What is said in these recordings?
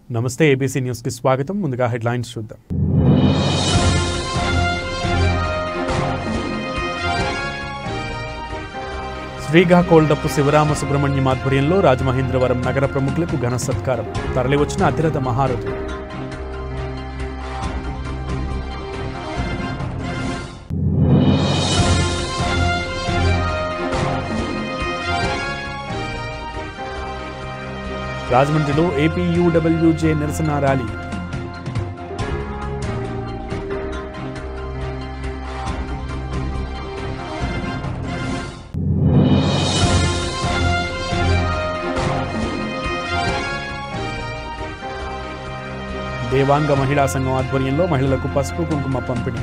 నమస్తే ఏబీసీ న్యూస్కి స్వాగతం ముందుగా హెడ్లైన్స్ చూద్దాం శ్రీగా కోల్డప్పు శివరామ సుబ్రహ్మణ్యం ఆధ్వర్యంలో రాజమహేంద్రవరం నగర ప్రముఖులకు ఘన సత్కారం తరలివచ్చిన అతిరథ మహారథులు రాజమండ్రిలో ఏపీయూడబ్ల్యూజే నిరసన ర్యాలీ దేవాంగ మహిళా సంఘం ఆధ్వర్యంలో మహిళలకు పసుపు కుంకుమ పంపిణీ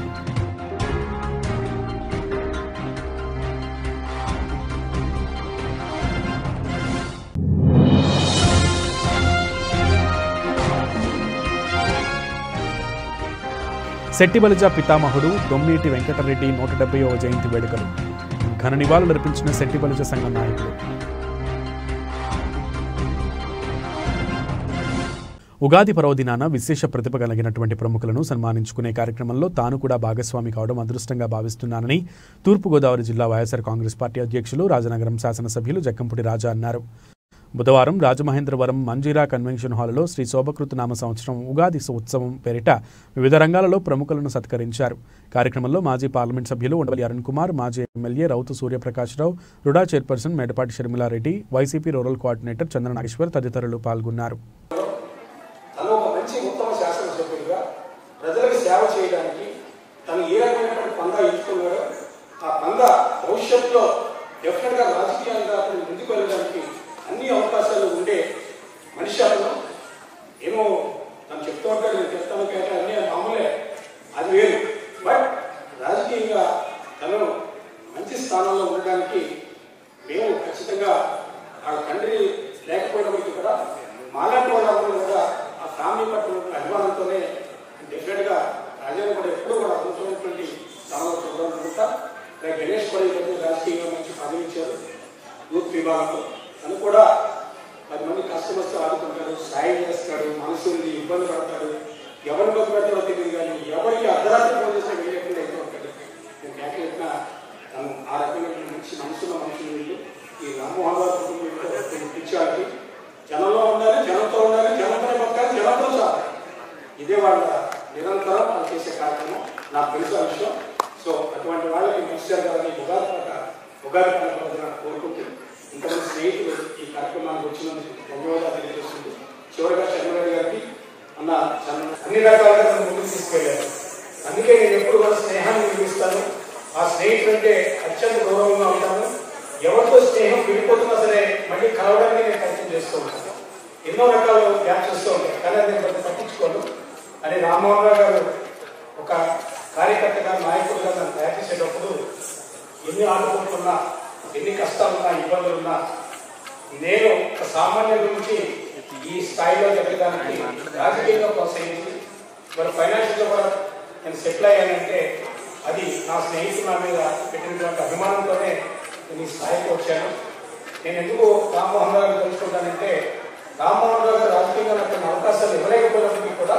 శెట్టిబలిజ పితామహుడు దొమ్మేటి వెంకటరెడ్డి నూట డెబ్బైవ జయంతి వేడుకలు ఘన నివాళులర్పించిన శెట్టిబలిజ సంఘం నాయకులు ఉగాది పర్వదినాన విశేష ప్రతిభ కలిగినటువంటి ప్రముఖులను సన్మానించుకునే కార్యక్రమంలో తాను కూడా భాగస్వామి కావడం అదృష్టంగా భావిస్తున్నానని తూర్పుగోదావరి జిల్లా వైఎస్ఆర్ కాంగ్రెస్ పార్టీ అధ్యక్షులు రాజనగరం శాసనసభ్యులు జక్కంపూడి రాజా అన్నారు బుధవారం రాజమహేంద్రవరం మంజీరా కన్వెన్షన్ హాల్లో శ్రీ శోభకృత నామ సంవత్సరం ఉగాది ఉత్సవం పేరిట వివిధ రంగాలలో ప్రముఖులను సత్కరించారు కార్యక్రమంలో మాజీ పార్లమెంట్ సభ్యులు ఉండవల్లి అరుణ్ కుమార్ మాజీ MLA Rowthu Suryaprakash Rao RUDA chairperson Medapati Sharmila Reddy YCP rural coordinator Chandra Nageswar తదితరులు పాల్గొన్నారు తను ఒక మంచి ఉత్తమ శాసనసభ్యుడిగా ప్రజలకు సేవ చేయడానికి తను ఏ రకమైనటువంటి పందా ఎంచుకున్నాడో ఆ పందా భవిష్యత్తులో డెఫినెట్ గా రాజకీయంగా అతను ముందుకు వెళ్ళడానికి అన్ని అవకాశాలు ఉండే మనిషి అతను ఏమో తను చెప్తూ ఉంటాడు నేను చెప్తాను కేట అన్నీ మామూలే అది వేరు బట్ రాజకీయంగా తను మంచి స్థానంలో ఉండడానికి మేము ఖచ్చితంగా ఆ తండ్రి లేకపోయినప్పటికీ కూడా మాలాంటి వాళ్ళందరూ కూడా ఆ ఫ్యామిలీ పట్ల ఉన్న అభిమానంతోనే డెఫినెట్ గా రాజేంద్ర కూడా ఎప్పుడూ కూడా అద్భుతమైనటువంటి స్థానంలో చూడాలనుకుంటా అలాగే గణేష్ కూడా ఈరోజు రాజకీయంగా మంచి పదవి ఇచ్చారు యూత్ విభాగంలో తను కూడా పది మంది కస్టమర్స్ ఆడుకుంటాడు సాయం చేస్తాడు మనసు ఉంది ఇబ్బంది పడతాడు ఎవరి ఇబ్బంది పెడతాడో తెలియదు కానీ ఎవరికి అర్ధరాత్రి ఫోన్ చేస్తే వెళ్ళకుండా అయితే ఉంటాడు నేను కేకలెట్టిన తను ఆ రకమైన మంచి మనసున్న మనుషులు వీళ్ళు ఈ రామ్మోహన్ రావు కుటుంబంలో పిచ్చాడికి జనంలో ఉండాలి జనంతో ఉండాలి జనంతోనే బతకాలి జనంతో చాలి ఇదే వాళ్ళ నిరంతరం వాళ్ళు చేసే కార్యక్రమం నాకు తెలుసు ఆ విషయం సో అటువంటి వాళ్ళకి మంచి జరగాలని ఉగాది పక్క ఉగాది పండుగ కోరుకుంటూ ఇంతమంది స్నేహితులు ఈ కార్యక్రమానికి వచ్చినందుకు ధన్యవాదాలు తెలియజేస్తుంది చివరిగా చంద్రబాబు గారికి అన్న చంద్ర- అన్ని రకాలుగా నన్ను ముందుకు తీసుకెళ్ళారు అందుకే నేను ఎప్పుడు కూడా స్నేహాన్ని వినిపిస్తాను ఆ స్నేహితులంటే అత్యంత గౌరవంగా ఉంటాను ఎవరితో స్నేహం విడిపోతున్నా సరే మళ్ళీ కలవడానికి నేను ప్రయత్నం చేస్తూ ఉంటాను ఎన్నో రకాల గ్యాప్స్ వస్తూ ఉంటాయి కానీ అది నేను పెద్ద పట్టించుకోను అని రామ్మోహన్ రావు గారు ఒక కార్యకర్తగా నాయకుడిగా నన్ను తయారు చేసేటప్పుడు ఎన్ని ఆడుకుంటున్నా ఎన్ని కష్టాలున్నా ఇబ్బందులున్నా నేను ఒక సామాన్యుల నుంచి ఈ స్థాయిలో జరగడానికి రాజకీయంగా ప్రోత్సహించి మరి ఫైనాన్షియల్గా కూడా నేను సెటిల్ అయ్యానంటే అది నా స్నేహితులు నా మీద పెట్టినటువంటి అభిమానంతోనే నేను ఈ స్థాయికి వచ్చాను నేను ఎందుకు రామ్మోహన్ రావు గారు తెలుసుకుంటానంటే రామ్మోహన్ రావు గారు రాజకీయంగా నాకు కొన్ని అవకాశాలు ఇవ్వలేకపోయినప్పటికీ కూడా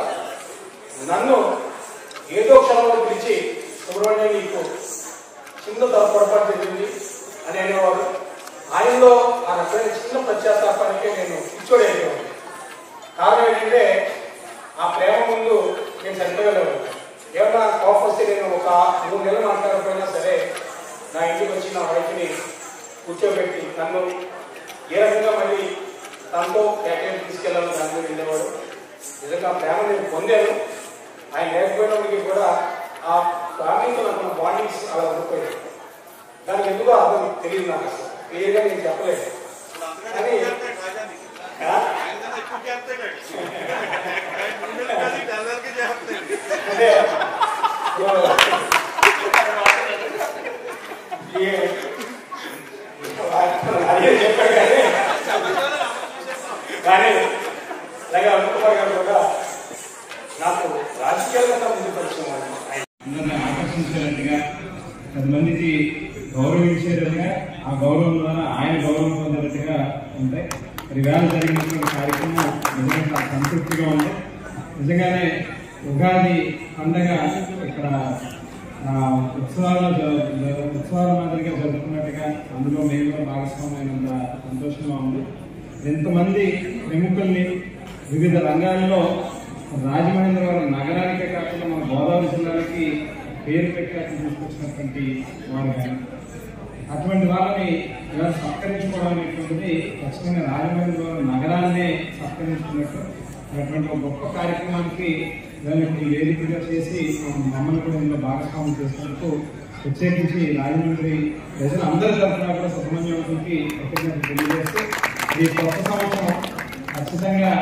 నన్ను ఏదో క్షణంలో పిలిచి సుబ్రహ్మణ్యం నీకు చిన్న పొరపాటు జరిగింది అని అనేవారు ఆయనలో ఆ రకమైన చిన్న పశ్చాత్తాపానికే నేను ఇచ్చోడేవాడు కారణం ఏంటంటే ఆ ప్రేమ ముందు నేను చనిపోయలేను ఏమన్నా కోపం వస్తే నేను ఒక మూడు నెలలు మాట్లాడకపోయినా సరే నా ఇంటికి వచ్చి నా వైఫ్ని కూర్చోబెట్టి నన్ను ఏ రకంగా మళ్ళీ తనతో కేటగిరీ తీసుకెళ్ళాలని దాని మీద వెళ్ళేవాడు నిజంగా ఆ ప్రేమ నేను పొందాను ఆయన లేకపోయినప్పటికీ కూడా ఆ ఫ్యామిలీతో నాకు బాండింగ్స్ అలా ఉండిపోయాయి దానికి ఎందుకో అర్థం తెలియదు నాకు అసలు క్లియర్గా నేను చెప్పలేదు కానీ ఆ? అదే ఏ- అదే చెప్పాడు కానీ కానీ అలాగే అనుకుమార్ గారు కూడా నాకు రాజకీయాల్లో ముందు పరిచయం వాళ్ళు ఆయన అందరిని ఆకర్షించేటట్టుగా కొంతమందికి గౌరవించేటట్టుగా ఆ గౌరవం ద్వారా ఆయన గౌరవం పొందేటట్టుగా ఉంటాయి మరి వేళ జరిగినటువంటి కార్యక్రమం నిజంగా చాలా సంతృప్తిగా ఉంది నిజంగానే ఉగాది పండగ ఇక్కడ ఆ, ఉత్సవాలు జ- జ- ఉత్సవాల మాదిరిగా జరుపుకున్నట్టుగా అందులో మేము కూడా భాగస్వామైనంత సంతోషంగా ఉంది ఎంతమంది ప్రముఖుల్ని వివిధ రంగాల్లో రాజమహేంద్రవరం నగరానికే కాకుండా మన గోదావరి జిల్లాలకి పేరు పెట్టేట్టు తీసుకొచ్చినటువంటి వారు కానీ అటువంటి వాళ్ళని ఇలా సత్కరించుకోవడం అనేటువంటిది ఖచ్చితంగా రాజమహేంద్రవరం నగరాన్నే సత్కరించుకున్నట్టు అటువంటి ఒక గొప్ప కార్యక్రమానికి దానికి వేదికగా చేసి మమ్మల్ని కూడా ఇందులో భాగస్వామ్యం చేసినందుకు ప్రత్యేకించి రాజమండ్రి ప్రజలందరి తరఫున కూడా సుబ్రహ్మణ్యంకి కృతజ్ఞతలు తెలియజేస్తూ ఈ కొత్త సంవత్సరం ఖచ్చితంగా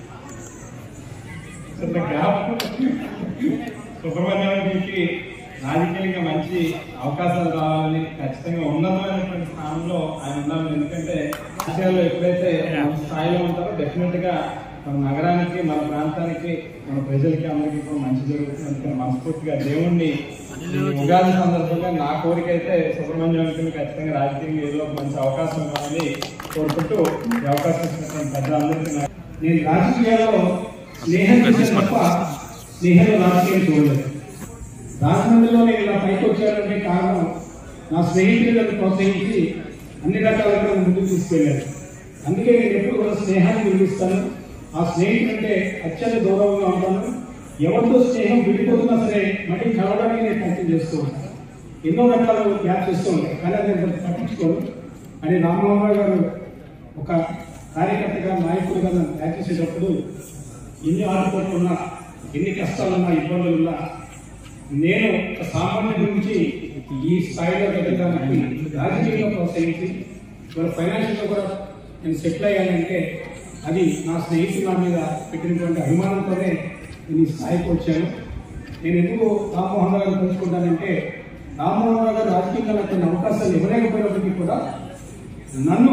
కొంత గ్యాప్ సుబ్రహ్మణ్యానికి రాజకీయంగా మంచి అవకాశాలు రావాలని ఖచ్చితంగా ఉన్నతమైనటువంటి స్థానంలో ఆయన ఉండాలని ఎందుకంటే రాజకీయాల్లో ఎప్పుడైతే మన స్థాయిలో ఉంటారో డెఫినెట్ గా మన నగరానికి మన ప్రాంతానికి మన ప్రజలకి అందరికీ కూడా మంచి జరుగుతుంది అందుకని మనస్ఫూర్తిగా దేవుణ్ణి ఈ ఉగాది సందర్భంగా నా కోరిక అయితే సుబ్రహ్మణ్యానికి ఖచ్చితంగా రాజకీయంగా ఏదో ఒక మంచి అవకాశం ఇవ్వాలని కోరుకుంటూ ఈ అవకాశం ఇచ్చినటువంటి పెద్దలందరికీ నా నేను రాజకీయాల్లో స్నేహం చేశాను తప్ప స్నేహంలో రాజకీయం చూడలేదు రాజమండ్రిలో నేను ఇలా పైకి వచ్చానంటే కారణం నా స్నేహితులను ప్రోత్సహించి అన్ని రకాలుగా నన్ను ముందుకు తీసుకెళ్ళారు అందుకే నేను ఎప్పుడు కూడా స్నేహాన్ని విలువిస్తాను ఆ స్నేహితులంటే అత్యంత గౌరవంగా ఉంటాను ఎవరితో స్నేహం విడిపోతున్నా సరే మళ్ళీ కలవడానికి నేను ప్రయత్నం చేస్తూ ఉంటాను ఎన్నో రకాలు గ్యాప్ చేస్తూ ఉంటాయి కానీ అది నేను పట్టించుకోను అని రామ్మోహన్ రావు గారు ఒక కార్యకర్తగా నాయకుడిగా నన్ను తయారు చేసేటప్పుడు ఎన్ని ఆటుపోతున్నా ఎన్ని కష్టాలున్నా ఇబ్బందులున్నా నేను ఒక సామాన్యుడి నుంచి ఈ స్థాయిలో ఎదగడానికి రాజకీయంగా ప్రోత్సహించి ఇవాళ ఫైనాన్షియల్గా కూడా నేను సెటిల్ అయ్యానంటే అది నా స్నేహితులు నా మీద పెట్టినటువంటి అభిమానంతోనే నేను ఈ స్థాయికి వచ్చాను నేను ఎందుకు రామ్మోహన్ రావు గారు తెలుసుకుంటానంటే రామ్మోహన్ రావు గారు రాజకీయంగా నాకు కొన్ని అవకాశాలు ఇవ్వలేకపోయినప్పటికీ కూడా నన్ను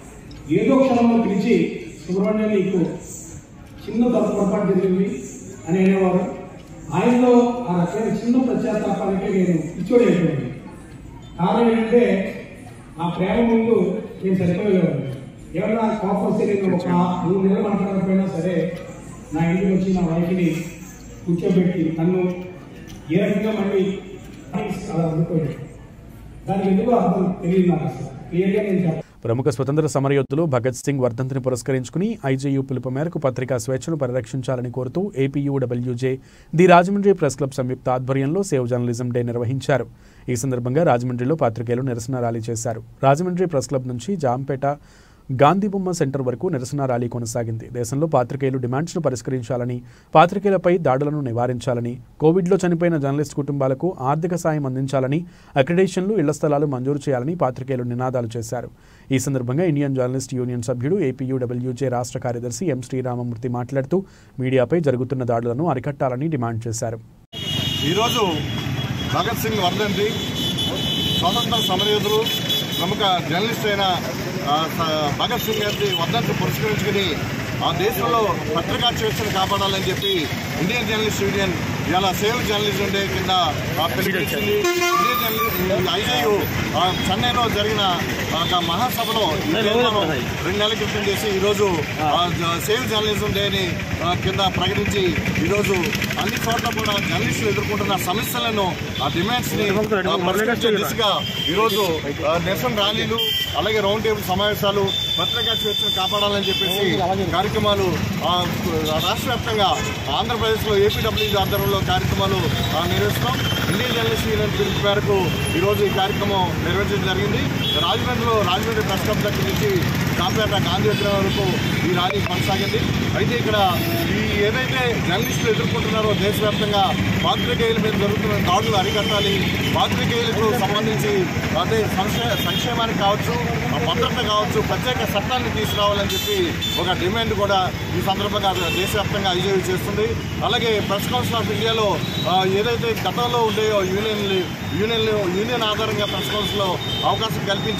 ఏదో క్షణంలో పిలిచి సుబ్రహ్మణ్యం నీకు చిన్న తప్పు పొరపాటు జరిగింది అని అనేవారు ఆయనలో ఆ రకమైన చిన్న ప్రత్యాతాపానికి నేను పిచ్చోడి అయిపోయాను కారణం ఏంటంటే ఆ ప్రేమ ముందు నేను సరిపోయేవాడు ఏమన్నా కోపం వస్తే నేను ఒక మూడు నెలలు మాట్లాడకపోయినా సరే నా ఇంటికి వచ్చి నా వైఫ్ని కూర్చోబెట్టి నన్ను ఏ రకంగా మళ్ళీ అలా అనుకోలేదు దానికి ఎందుకు అర్థం తెలియదు నాకు అసలు క్లియర్గా నేను చెప్పాను ప్రముఖ స్వతంత్ర సమరయోధులు భగత్ సింగ్ వర్ధంతిని పురస్కరించుకుని ఐజేయూ పిలుపు మేరకు పత్రికా స్వేచ్ఛను పరిరక్షించాలని కోరుతూ APUWJ the Rajahmundry press club సంయుక్త ఆధ్వర్యంలో సేవ్ జర్నలిజం డే నిర్వహించారు ఈ సందర్భంగా రాజమండ్రిలో పాత్రికేయులు నిరసన ర్యాలీ చేశారు రాజమండ్రి ప్రెస్ క్లబ్ నుంచి జాంపేట గాంధీ బొమ్మ సెంటర్ వరకు నిరసన ర్యాలీ కొనసాగింది దేశంలో పాత్రికేయులు డిమాండ్స్ను పరిష్కరించాలని పాత్రికేయులపై దాడులను నివారించాలని కోవిడ్లో చనిపోయిన జర్నలిస్ట్ కుటుంబాలకు ఆర్థిక సాయం అందించాలని అక్రిడేషన్లు ఇళ్ల స్థలాలు మంజూరు చేయాలని పాత్రికేయులు నినాదాలు చేశారు ఈ సందర్భంగా ఇండియన్ జర్నలిస్ట్ యూనియన్ సభ్యుడు ఏపీయూడబ్ల్యూజే రాష్ట్ర కార్యదర్శి ఎం శ్రీరామమూర్తి మాట్లాడుతూ మీడియాపై జరుగుతున్న దాడులను అరికట్టాలని డిమాండ్ చేశారు ఈరోజు భగత్ సింగ్ వర్ధంతి స్వాతంత్ర సమరయోధులు ప్రముఖ జర్నలిస్ట్ అయిన ఆ, స- భగత్ సింగ్ గారి వర్ధంతి పురస్కరించుకుని ఆ దేశంలో పత్రికా స్వేచ్ఛను కాపాడాలని చెప్పి ఇండియన్ జర్నలిస్ట్ యూనియన్ ఇలా సేవ్ జర్నలిజం డే కింద ఆ, పిలుపునిచ్చింది ఇండియన్ జర్నలిస్ట్ ఐజేయు చెన్నైలో జరిగిన ఒక మహాసభలో ఈ తీర్మానం రెండు నెలల క్రితం చేసి ఈరోజు ఆ, జ- సేవ్ జర్నలిజం డేని ఆ, కింద ప్రకటించి ఈరోజు అన్ని చోట్ల కూడా జర్నలిస్టులు ఎదుర్కొంటున్న సమస్యలను ఆ డిమాండ్స్ ని ఆ, పరిష్కరించే దిశగా ఈరోజు ఆ, నిరసన ర్యాలీలు అలాగే రౌండ్ టేబుల్ సమావేశాలు పత్రికా స్వేచ్ఛను కాపాడాలని చెప్పేసి కార్యక్రమాలు ఆ, రాష్ట్ర వ్యాప్తంగా ఆంధ్రప్రదేశ్లో ఏపీడబ్ల్యూ ఆధ్వర్యంలో కార్యక్రమాలు ఆ, నిర్వహిస్తాం ఇండియన్ జర్నలిస్ట్ యూనియన్ పిలుపు మేరకు ఈరోజు ఈ కార్యక్రమం నిర్వహించడం జరిగింది రాజమండ్రిలో రాజమండ్రి ప్రెస్ క్లబ్ దగ్గర నుంచి కాపేట గాంధీ విగ్రహం వరకు ఈ ర్యాలీ కొనసాగింది అయితే ఇక్కడ ఈ ఏదైతే జర్నలిస్టులు ఎదుర్కొంటున్నారో దేశవ్యాప్తంగా పాత్రికేయుల మీద జరుగుతున్న దాడులు అరికట్టాలి పాత్రికేయులకు సంబంధించి అదే సంక్షే- సంక్షేమానికి కావచ్చు ఆ భద్రత కావచ్చు ప్రత్యేక చట్టాన్ని తీసుకురావాలని చెప్పి ఒక డిమాండ్ కూడా ఈ సందర్భంగా దేశవ్యాప్తంగా ఐజేవి చేస్తుంది అలాగే ప్రెస్ కౌన్సిల్ ఆఫ్ ఇండియాలో ఆ, ఏదైతే గతంలో ఉండేయో యూనియన్లు యూనియన్లు యూనియన్ ఆధారంగా ప్రెస్ కౌన్సిల్లో అవకాశం కల్పించి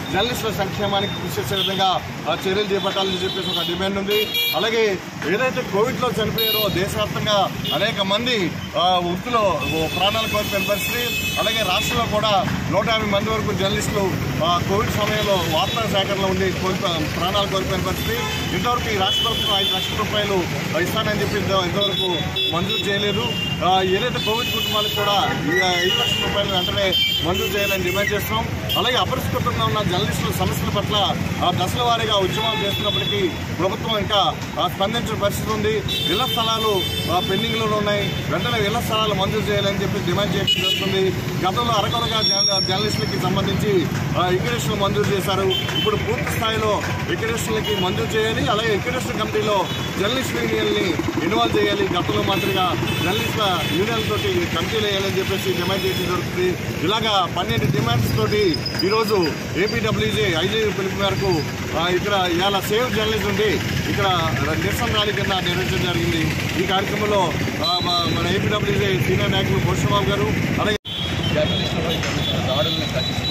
జర్నలిస్టుల సంక్షేమానికి కృషి చేసే విధంగా ఆ, చర్యలు చేపట్టాలని చెప్పేసి ఒక డిమాండ్ ఉంది అలాగే ఏదైతే కోవిడ్లో చనిపోయారో దేశవ్యాప్తంగా అనేక మంది ఆ, వృత్తిలో ప్రాణాలు కోల్పోయిన పరిస్థితి అలాగే రాష్ట్రంలో కూడా నూట యాభై మంది వరకు జర్నలిస్టులు ఆ, కోవిడ్ సమయంలో వార్తా సేకరణలో ఉండి కోల్పో ప్రాణాలు కోల్పోయిన పరిస్థితి ఇంతవరకు ఈ రాష్ట్ర ప్రభుత్వం ఐదు లక్షల రూపాయలు ఇస్తానని చెప్పి ఇంత- ఇంతవరకు మంజూరు చేయలేదు ఆ, ఏదైతే కోవిడ్ కుటుంబాలకు కూడా ఈ ఐదు లక్షల రూపాయలు వెంటనే మంజూరు చేయాలని డిమాండ్ చేస్తున్నాం అలాగే అపరిష్కృతంగా ఉన్న జర్నలిస్టుల సమస్యల పట్ల ఆ, దశల వారీగా ఉద్యమాలు చేస్తున్నప్పటికీ ప్రభుత్వం ఇంకా ఆ, స్పందించిన పరిస్థితి ఉంది ఇళ్ల స్థలాలు ఆ, పెండింగ్లో ఉన్నాయి వెంటనే ఇళ్ల స్థలాలు మంజూరు చేయాలని చెప్పి డిమాండ్ చేయడం జరుగుతుంది గతంలో అరకొరగా జర్న- జర్నలిస్టులకి సంబంధించి ఆ, ఎక్విడేషన్లు మంజూరు చేశారు ఇప్పుడు పూర్తి స్థాయిలో ఎక్విడేషన్లకి మంజూరు చేయాలి అలాగే ఎక్విడేషన్ కమిటీలో జర్నలిస్ట్ యూనియన్ని ఇన్వాల్వ్ చేయాలి గతంలో మాదిరిగా జర్నలిస్టుల యూనియన్ తోటి కమిటీలు వేయాలని చెప్పేసి డిమాండ్ చేయడం జరుగుతుంది ఇలాగా పన్నెండు డిమాండ్స్ తోటి ఈరోజు ఏపీడబ్ల్యూజే ఐజీ పిలుపు మేరకు ఆ, ఇక్కడ ఇవాళ సేవ్ జర్నలిస్ట్ ఉంది ఇక్కడ నిరసన ర్యాలీ కింద నిర్వహించడం జరిగింది ఈ కార్యక్రమంలో ఆ, మ- మన ఏపీడబ్ల్యూజే సీనియర్ నాయకులు భూషణబాబు గారు అలాగే జర్నలిస్టులపై జరుగుతున్న దాడులను ఖండిస్తూ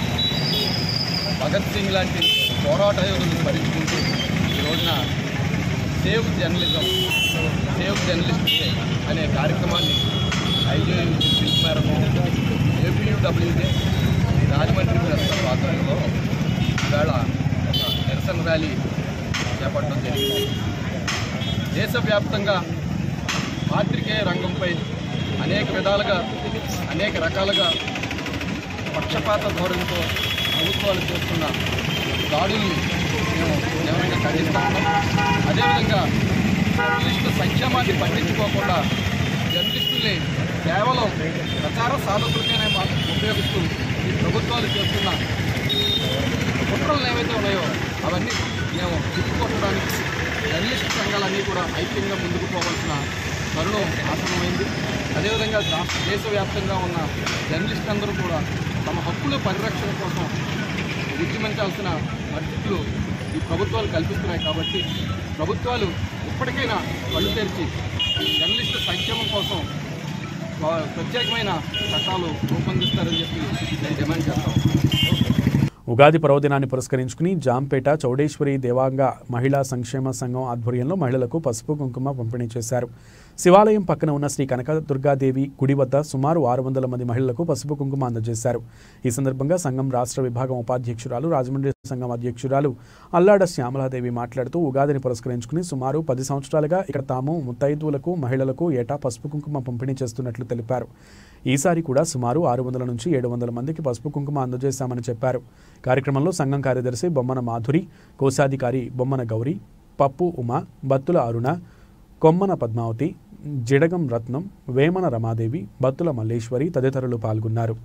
భగత్ సింగ్ లాంటి పోరాట యోధులను స్మరించుకుంటూ ఈ రోజున save journalism save journalist day అనే కార్యక్రమాన్ని ఐజే పిలుపు మేరకు ఏపీయూడబ్ల్యూజే రాజమండ్రి ప్రస్తుత ఆధ్వర్యంలో ఈవేళ ఒక నిరసన ర్యాలీ చేపట్టడం జరిగింది దేశవ్యాప్తంగా పాత్రికేయ రంగంపై అనేక విధాలుగా అనేక రకాలుగా పక్షపాత ధోరణితో ప్రభుత్వాలు చేస్తున్న దాడుల్ని మేము తీవ్రంగా ఖండిస్తా ఉన్నాం అదేవిధంగా జర్నలిస్టు సంక్షేమాన్ని పట్టించుకోకుండా జర్నలిస్టుల్ని కేవలం ప్రచార సాధకులకైనా మాత్రం ఉపయోగిస్తూ ఈ ప్రభుత్వాలు చేస్తున్న కుట్రలు ఏవైతే ఉన్నాయో అవన్నీ మేము తిప్పుకొట్టడానికి జర్నలిస్ట్ సంఘాలన్నీ కూడా ఐక్యంగా ముందుకు పోవాల్సిన తరుణం ఆసనమైంది అదేవిధంగా రాష్ట్ర దేశవ్యాప్తంగా ఉన్న జర్నలిస్ట్ అందరూ కూడా తమ హక్కుల పరిరక్షణ కోసం ఉద్యమించాల్సిన పరిస్థితులు ఈ ప్రభుత్వాలు కల్పిస్తున్నాయి కాబట్టి ప్రభుత్వాలు ఇప్పటికైనా కళ్ళు తెరిచి జర్నలిస్టు సంక్షేమం కోసం వా- ప్రత్యేకమైన చట్టాలు రూపొందిస్తారని చెప్పి నేను డిమాండ్ చేస్తాను ఉగాది పర్వదినాన్ని పురస్కరించుకుని జాంపేట చౌడేశ్వరి దేవాంగ మహిళా సంక్షేమ సంఘం ఆధ్వర్యంలో మహిళలకు పసుపు కుంకుమ పంపిణీ చేశారు శివాలయం పక్కన ఉన్న శ్రీ కనకదుర్గాదేవి గుడి వద్ద సుమారు ఆరు వందల మంది మహిళలకు పసుపు కుంకుమ అందజేశారు ఈ సందర్భంగా సంఘం రాష్ట్ర విభాగం ఉపాధ్యక్షురాలు రాజమండ్రి సంఘం అధ్యక్షురాలు అల్లాడ శ్యామలాదేవి మాట్లాడుతూ ఉగాదిని పురస్కరించుకుని సుమారు పది సంవత్సరాలుగా ఇక్కడ తాము ముత్తైదువులకు మహిళలకు ఏటా పసుపు కుంకుమ పంపిణీ చేస్తున్నట్లు తెలిపారు ఈసారి కూడా సుమారు ఆరు వందల నుంచి ఏడు వందల మందికి పసుపు కుంకుమ అందజేశామని చెప్పారు కార్యక్రమంలో సంఘం కార్యదర్శి బొమ్మన మాధురి కోశాధికారి బొమ్మన గౌరి పప్పు ఉమ బత్తుల అరుణ కొమ్మన పద్మావతి జిడగం రత్నం వేమన రమాదేవి బత్తుల మల్లేశ్వరి తదితరులు పాల్గొన్నారు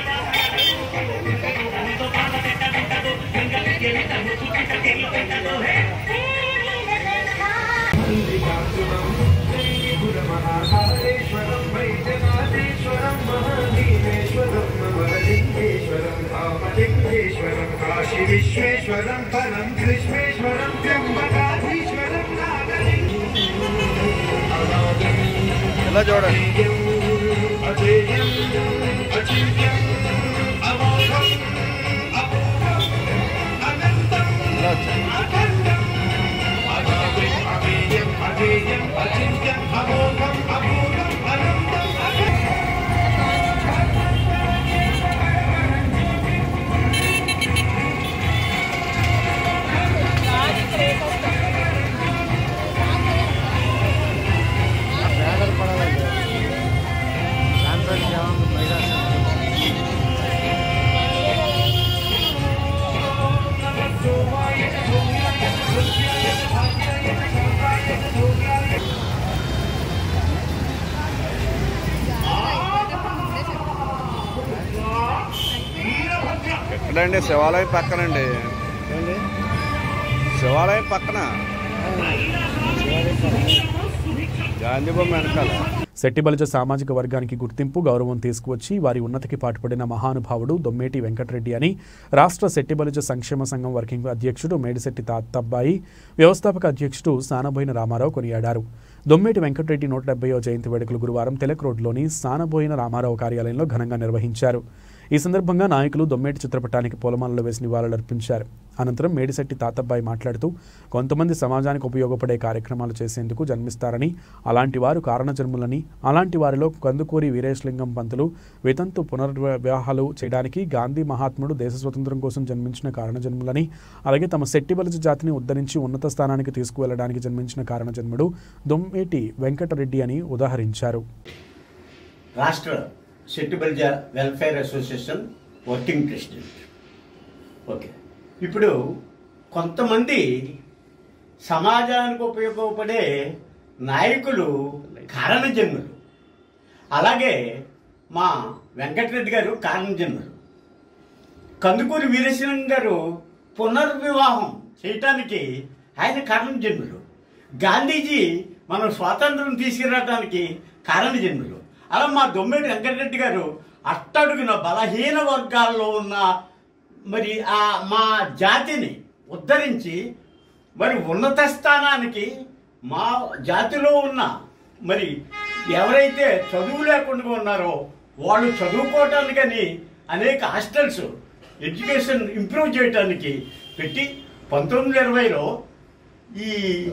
विश्वेश्वरं परं कृष्णेश्वरं त्र्यम्बकाधीश्वरं ఇలా చూడండి अजेयम् अचिन्त्यम् अमोघम् अपूर्वम् अनन्तम् अखण्डम् अजेयम् अजेयम् अजेयम् अचिन्त्यम् अमोघम् अपूर्वम् अनन्तम् अखण्डम् ఎక్కడండి శివాలయం పక్కనండి శివాలయం పక్కన గాంధీ బొమ్మ వెనకాల శెట్టిబలిజ సామాజిక వర్గానికి గుర్తింపు గౌరవం తీసుకువచ్చి వారి ఉన్నతికి పాటుపడిన మహానుభావుడు దొమ్మేటి వెంకటరెడ్డి అని రాష్ట్ర శెట్టిబలిజ సంక్షేమ సంఘం వర్కింగ్ అధ్యక్షుడు మేడిశెట్టి తాతబ్బాయి వ్యవస్థాపక అధ్యక్షుడు సానబోయిన రామారావు కొనియాడారు దొమ్మేటి వెంకటరెడ్డి నూట డెబ్బైవ జయంతి వేడుకలు గురువారం తెలక్ రోడ్లోని సానబోయిన రామారావు కార్యాలయంలో ఘనంగా నిర్వహించారు ఈ సందర్భంగా నాయకులు దొమ్మేటి చిత్రపటానికి పూలమాలలు వేసి నివాళులర్పించారు అనంతరం మేడిశెట్టి తాతబ్బాయి మాట్లాడుతూ కొంతమంది సమాజానికి ఉపయోగపడే కార్యక్రమాలు చేసేందుకు జన్మిస్తారని అలాంటి వారు కారణజన్ములని అలాంటి వారిలో కందుకూరి వీరేశలింగం పంతులు వితంతు పునర్వివాహాలు చేయడానికి గాంధీ మహాత్ముడు దేశ స్వతంత్రం కోసం జన్మించిన కారణజన్ములని అలాగే తమ శెట్టిబలిజ జాతిని ఉద్ధరించి ఉన్నత స్థానానికి తీసుకువెళ్లడానికి జన్మించిన కారణజన్ముడు దొమ్మేటి వెంకటరెడ్డి అని ఉదాహరించారు రాష్ట్ర Settibalija welfare association working president okay ఇప్పుడు కొంతమంది సమాజానికి ఉపయోగపడే నాయకులు కారణజన్ములు అలాగే మా వెంకటరెడ్డి గారు కారణజన్ములు కందుకూరి వీరేశం గారు పునర్వివాహం చేయటానికి ఆయన కారణజన్ములు గాంధీజీ మనం స్వాతంత్రం తీసుకురావడానికి కారణజన్ములు అలా మా దొమ్మిడి వెంకటరెడ్డి గారు అట్టడుగున బలహీన వర్గాల్లో ఉన్న మరి ఆ మా జాతిని ఉద్ధరించి మరి ఉన్నత స్థానానికి మా జాతిలో ఉన్న మరి ఎవరైతే చదువు లేకుండా ఉన్నారో వాళ్ళు చదువుకోవటానికని అనేక హాస్టల్స్ ఎడ్యుకేషన్ ఇంప్రూవ్ చేయడానికి పెట్టి పంతొమ్మిది ఇరవైలో ఈ